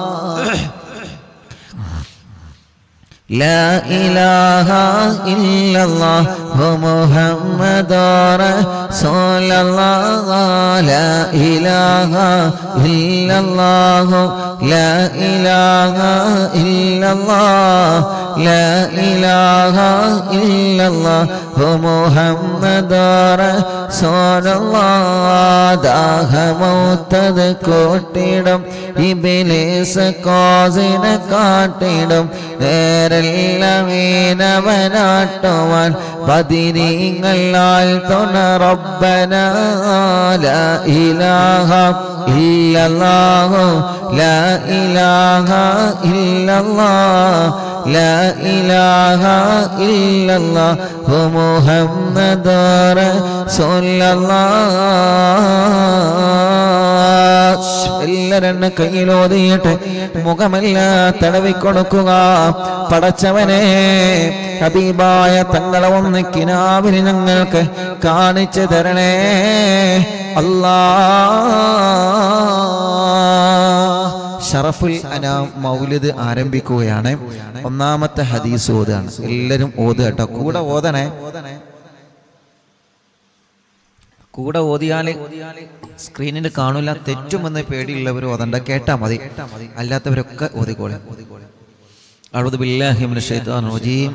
لا إله إلا الله ومحمد رسول الله لا إله إلا الله لا إله إلا الله لا إله إلا الله ومحمد رسول الله ദാഹമൗത്തത് കൂട്ടിടും ഇബിലേസ് കോസിനെ കാട്ടിടും നേരെല്ലാം വീനവനാട്ടുവാൻ പതിനീങ്ങളാൽ തുണ റബ്ബന ലാ ഇലാഹ ഇല്ലല്ലാഹു ലാ ഇലാഹ ഇല്ലല്ലാഹ് ലാ ഇലാഹ ഇല്ലല്ലാഹു മുഹമ്മദ് റസൂലുള്ളാഹ് എല്ലാരെണ്ണ കയ്യിലോതിയിട്ട് മുഖമല്ല തടവിക്കൊടുക്കുക പടച്ചവനെ ഹബീബായ തങ്ങളെ ഒന്ന് കിനാവിന് ഞങ്ങൾക്ക് കാണിച്ചു തരണേ അല്ലാ ഷറഫുൽ അനാം മൗലിദ് ആരംഭിക്കുകയാണ് ഒന്നാമത്തെ ഹദീസ് ഓതാണ് എല്ലാരും ഓതുക കേട്ടോ കൂടെ ഓതണേ കൂടെ ഓതിയാൽ സ്ക്രീനിൽ കാണൂല തെറ്റുമെന്ന് പേടിയുള്ളവർ ഓതണ്ട കേട്ടാ മതി അല്ലാത്തവരൊക്കെ ഓതിക്കോളെ أعوذ بالله من الشيطان الرجيم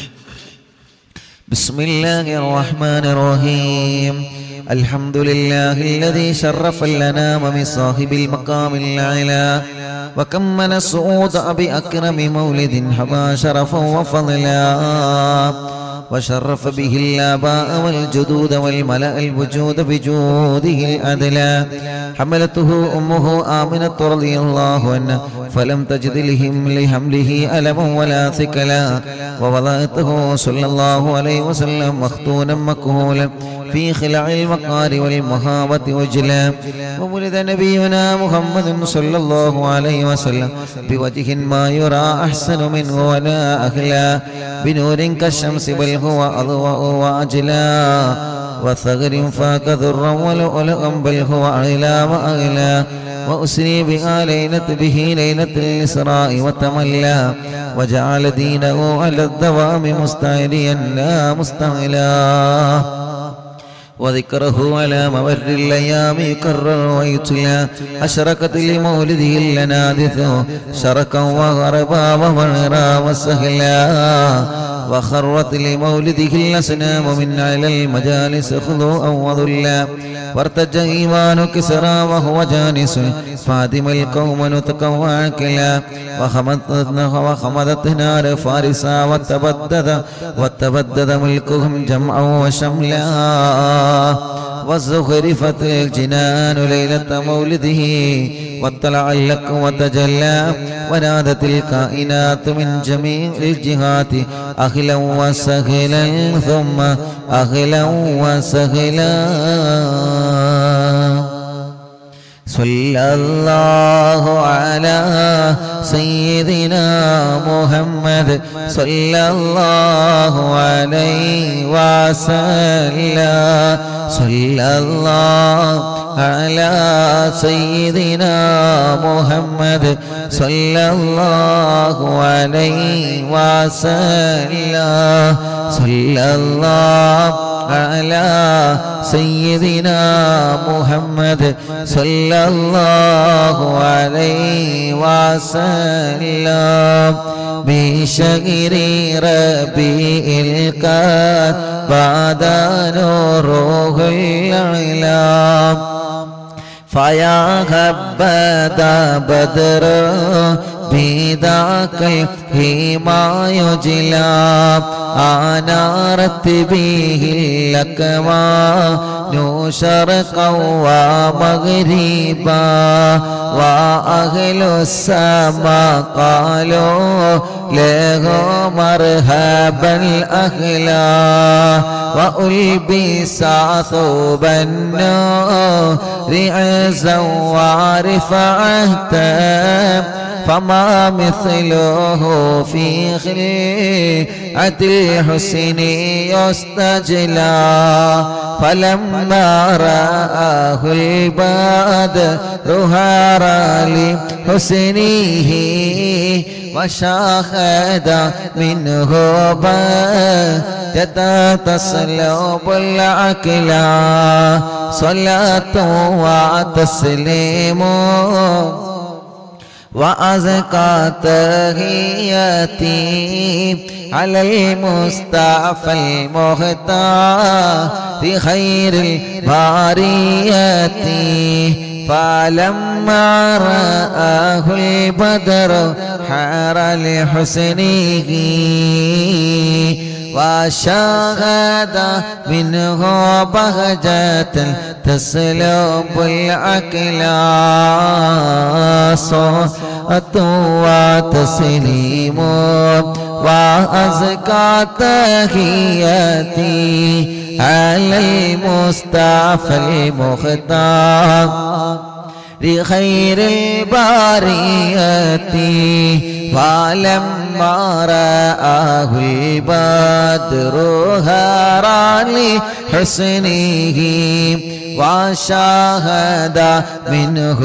بسم الله الرحمن الرحيم الحمد لله الذي شرف الأنام بصاحب المقام الأعلى وكمن الصعود بأكرم مولد حبا شرفا وفضلا وشرف به الآباء والجدود والملأ الوجود بجوده الأدلى حملته أمه آمنة رضي الله عنها فلم تجد لهم لحمله ألما ولا ثقلا ووضعته صلى الله عليه وسلم مختونا مكهولا في خلع المقار والمهابة وجلا وولد نبينا محمد صلى الله عليه وسلم بوجه ما يرى أحسن منه ولا أخلا بنور كالشمس بل هو أضوأ وأجلا وثغر فاك ذرا ولؤلؤا بل هو أعلى وأغلى وأسري بها ليلة به ليلة الإسراء وتملى وجعل دينه على الدوام مستعليا لا مستعلا وذكره على ممر الأيام يكرر ويتلى أشركت لمولده اللنادث شركا وغربا ومنرا وسهلا وخرت لمولده الأسنام من على المجالس خضوعا وذلا وارتج إيمان كسرى وهو جانس فادم القوم نطقا وعكلا وخمدت وخمدت نار فارسا وتبدد وتبدد ملكهم جمعا وشملا وزخرفت الجنان ليلة مولده واطلع اللك وتجلى ونادت الكائنات من جميع الجهات أهلا وسهلا ثم أهلا وسهلا صلى الله على سيدنا محمد صلى الله عليه وسلم صلى الله على سيدنا محمد صلى الله عليه وسلم صلى الله على سيدنا محمد صلى الله عليه وسلم بشهر ربيع الكاد بعد نوره الإعلام فيا هبذا بدر بذاك الهما يجلى أنارت به الأكوان شرقا ومغربا وأهل السماء قالوا له مرحبا أهلا وألبس ثوب النور عزا ورفعة فما مثله في خلعة الحسن يستجلى فلما رآه البدر هارى لحسنه وشاهد منه بهجة تسلب العقل صلاة وتسليم وأزكى تهيتي على المصطفى المختار بخير البارية فلما رآه البدر حار لحسنه وشاهد منه بهجة تسلب العقل صوت وتسليم وأزكى تحياتي على المصطفى المختار لخير البارية فلما رآه البدر هرى لحسنه وشاهد منه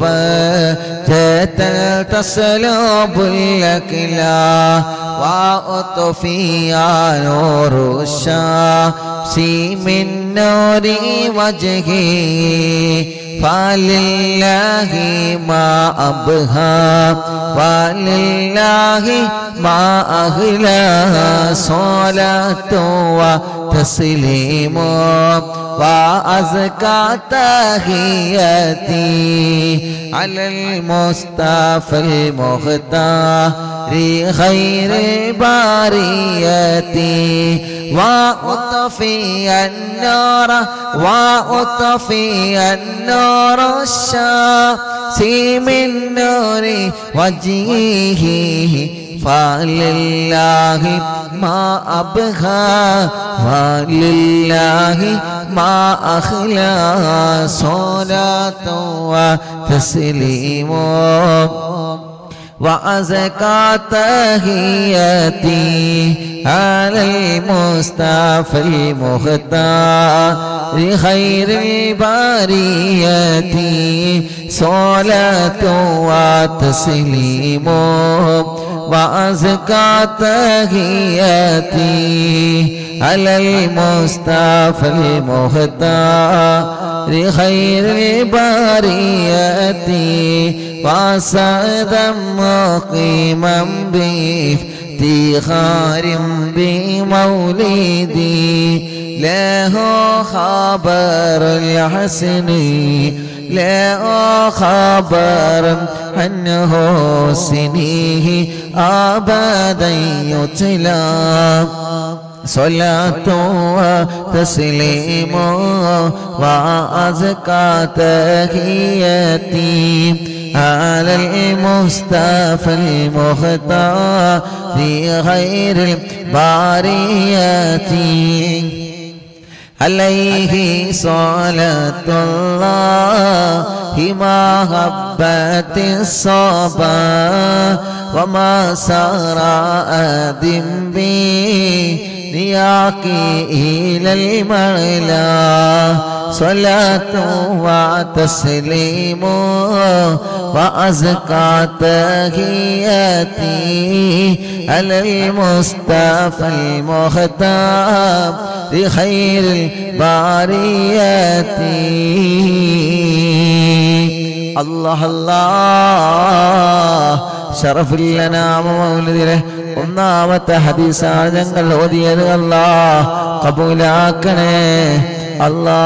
بهجة تسلب الأكلا وأطفي نور الشمس من نور وجهه فلله ما أبهى ولله ما أغلى صلاة وتسليم وأزكى تحياتي على المصطفى المختار خير البارية وأطفي النار وأطفي النور الشمس من نور وجهه فلله ما أبغى ولله ما أخلى صلاة وتسليم وأزكى تحياتي على المصطفى المختار خير البرية صلاة وتسليم وأزكى تحياتي على المصطفى المختار خير البرية وسعدا مقيما بافتخار بمولدي له خبر الحسن له خبر عنه سنيه أبدا يتلى صلاة وتسليم وأزكى تحياتي على المصطفى المختار في خير الباريات عليه صلاة الله محبة الصبا وما سار آدم به نياكي إلى المعلى صلاة وتسليم وأزكى تحياتي على المصطفى المختار لخير الباريات الله الله ഷറഫുല്ലനാമ മൗലദിലെ ഒന്നാമത്തെ ഹദീസാണ് ഞങ്ങൾ ഓതിയത് അല്ലാ കബൂലാക്കണേ അല്ലാ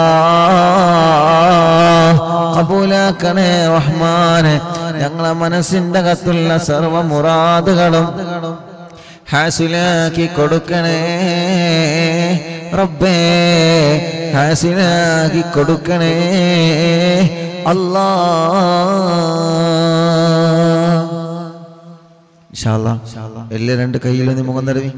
കബൂലാക്കണേ റഹ്മാനെ ഞങ്ങളെ മനസ്സിന്റെ കത്തുള്ള സർവ മുറാദുകളും ഹാസിലാക്കി കൊടുക്കണേ റബ്ബേ ഹാസിലാക്കി കൊടുക്കണേ അല്ലാ എല്ലാ രണ്ട് കയ്യിലും നീ മുഖം തരവി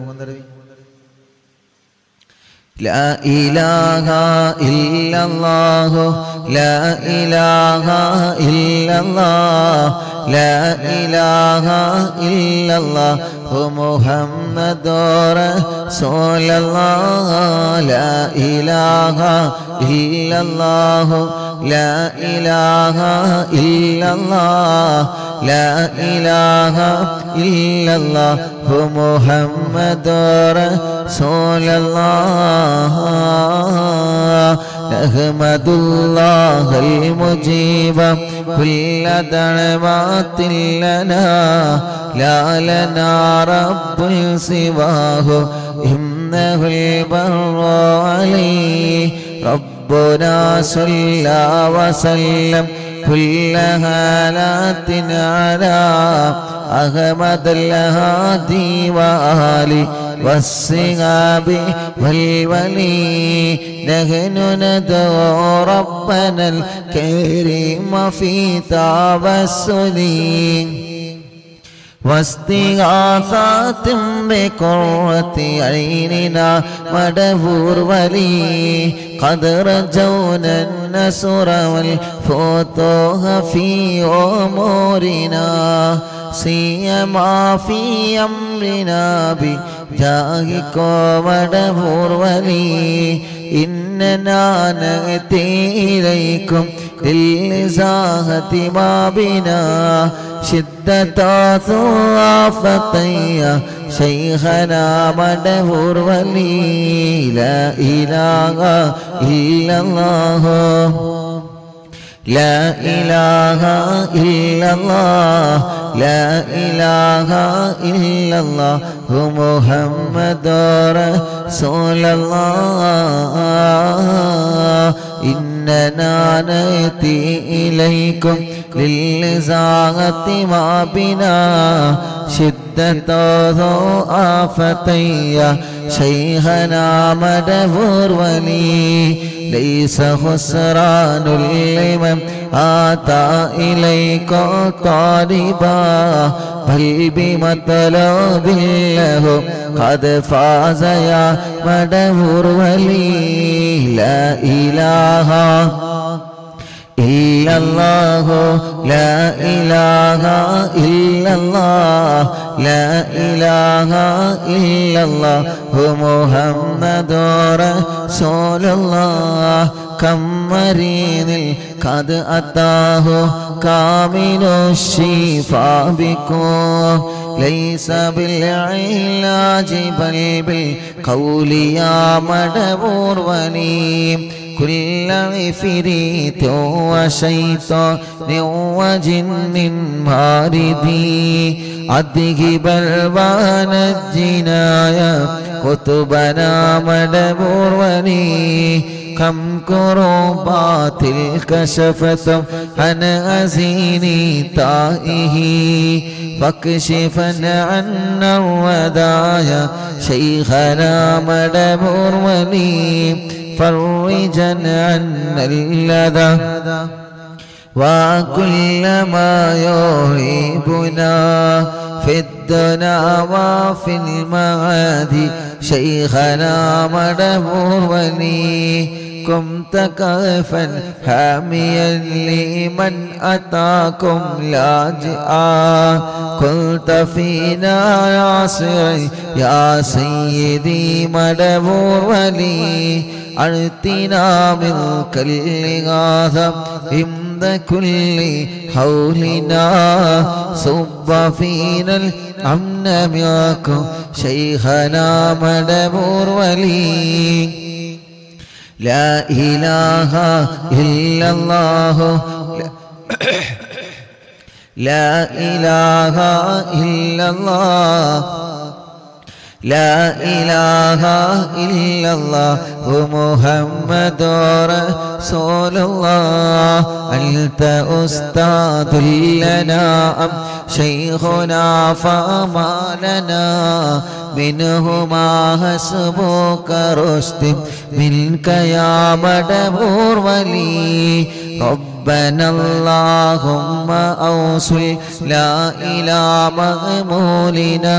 لا إله إلا الله لا إله إلا الله لا إله إلا الله محمد رسول الله لا إله إلا الله لا إله إلا الله لا إله إلا الله محمد رسول الله نحمد الله المجيب كل دعوات لنا لا لنا رب سواه إنه البر عليه ربنا صلى وسلم كل هالات على أحمد الهادي وآله والصحاب والولي نحن ندعو ربنا الكريم في توسلي واستغاثات بقرة عيننا مدبور ولي قد رجونا النصر والفتوح في أمورنا سيما في أمرنا بجاهك مدبور ولي إننا نأتي إليكم للزاهة ما بنا شدة ثوافتي شيخنا مدهور ولي لا إله إلا الله لا إله إلا الله لا إله إلا الله محمد رسول الله إننا نأتي إليكم للزاغة ما بنا شدة ضعافتي شيخنا مدبور ولي ليس خسران لمن آتى إليك طالبا بل بمطلوب له قد فاز يا مدبور ولي لا إله إلا الله لا إله إلا الله لا إله إلا الله محمد رسول الله كم مريض قد أتاه كامل الشفاء بكم ليس بالعلاج بل بالقول يا مدبور ونيم كل عفريت وشيطان وجن ماردي أذهب الوان الجنايا كتبنا مدبور ونيم كم كربات كشفت عن أزيني طائه فاكشفا عنا الودايا شيخنا مدبور ولي فرجا عنا اللذى وكل ما يهيبنا في الدنا وفي المعاد شيخنا مدبور ولي كنت كافا حاميا لمن أتاكم لاجئا قلت فينا يا سيدي يا سيدي مدبور ولي أعطنا من كل غاثة عند كل حولنا صب فينا الأمن معكم شيخنا مدبور ولي لا إله إلا الله لا إله إلا الله لا إله إلا الله محمد رسول الله أنت أستاذ لنا أم شيخنا فما لنا منهما حسبك رشد منك يا مدبور ولي ربنا اللهم أوصل لا إلى مغمولنا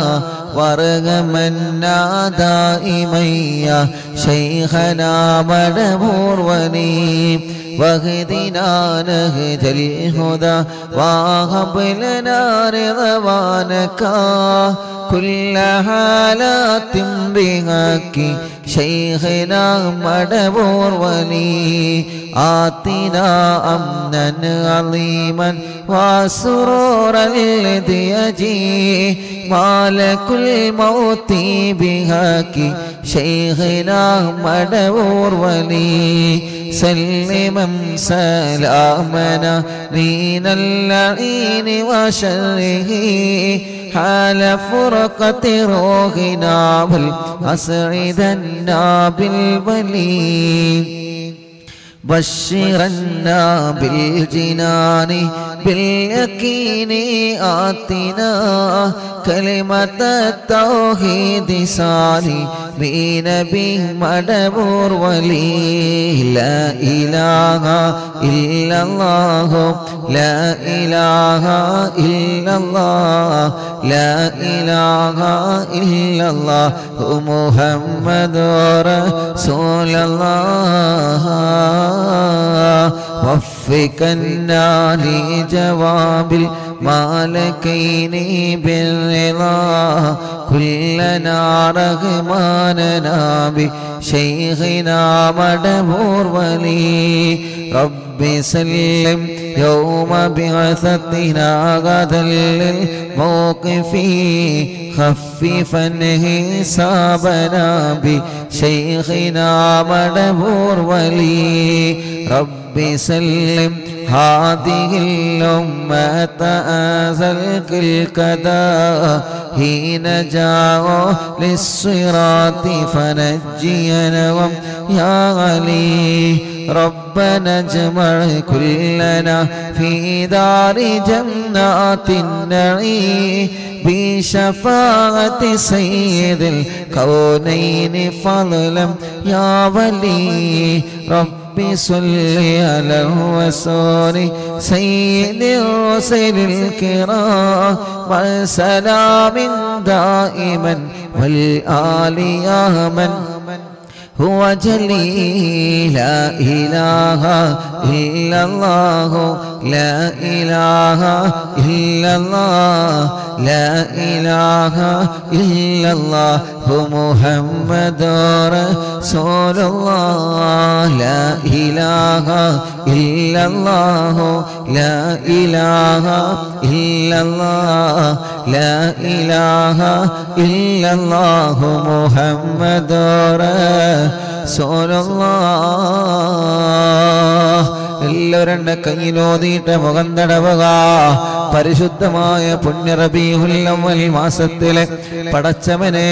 وارغمنا دائما يا شيخنا مدبور ولي واهدنا نهج الهدى وهب لنا رضوانك كل حالات بحق شيخنا مدبور ولي آتنا أمنا عظيما وسرورا الذي يجي مالك الموت بحق شيخنا مدبور ولي سلما سلامنا من اللعين وشره حال فرقة روحنا بل أسعدنا بالولي بشرنا بالجنان باليقين آتنا كلمة التوحيد صالي بنبي مدبور ولي لا إله إلا الله لا إله إلا الله لا إله إلا الله محمد رسول الله وفقنا لجواب المالكين بالرضا كلنا رغماننا بشيخنا مدبور ولي رب سلم يوم بعثتنا غدا للموقف خففا حسابنا بشيخنا مدبور ولي رب سلم هذه الأمة أزلك الكدا حين جاءوا للصراط فنجينا يا علي ربنا اجمع كلنا في دار جنات النعيم بشفاعة سيد الكونين فضلا يا ولي ربي صل على الرسول سيد الرسل الكرام والسلام دائما والآل يا من هو جلي لا إله إلا الله لا إله إلا الله لا إله إلا الله محمد رسول الله لا إله إلا الله لا إله إلا الله لا إله إلا الله محمد رسول الله എല്ലാവരും കയ്യിലോതിയിട്ട് മുഖം തടവുക പരിശുദ്ധമായ പുണ്യറബിഹുല്ലവൽ മാസത്തിലെ പടച്ചവനെ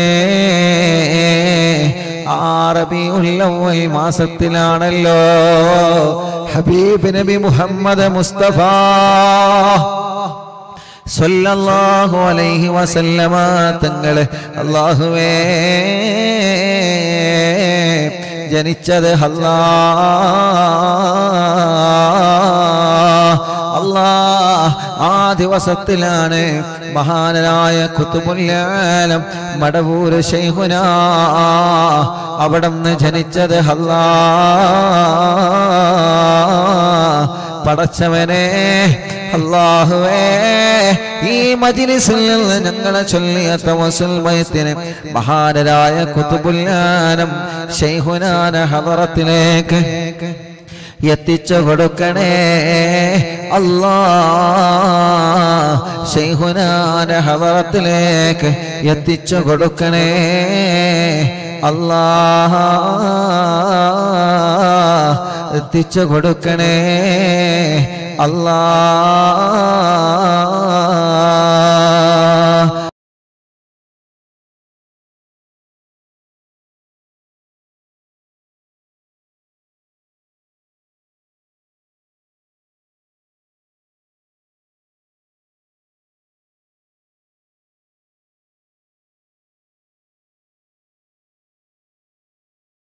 ആറബിഉല്ലവൽ മാസത്തിലാണല്ലോ ഹബീബ് നബി മുഹമ്മദ് മുസ്തഫ സല്ലല്ലാഹു അലൈഹി വസല്ലമ തങ്ങള് അല്ലാഹുവേ ജനിച്ചത് അല്ലാ അല്ലാ ആ ദിവസത്തിലാണ് മഹാനായ കുത്തുബുല്ലാലം മടവൂര് ശൈഹുന അവിടുന്ന് ജനിച്ചത് അല്ലാ പടച്ചവനെ അള്ളാഹുവേ ഈ മജിലിസിൽ നിന്ന് ഞങ്ങളെ ചൊല്ലിയ തവസുൽമയത്തിന് മഹാനരായ കുത്തുബുല്ലാനം ശൈഹുനാന ഹദറത്തിലേക്ക് എത്തിച്ചു കൊടുക്കണേ അല്ലാ ശൈഹുനാന ഹദറത്തിലേക്ക് എത്തിച്ചു കൊടുക്കണേ അല്ലാ എത്തിച്ചു കൊടുക്കണേ അല്ലാ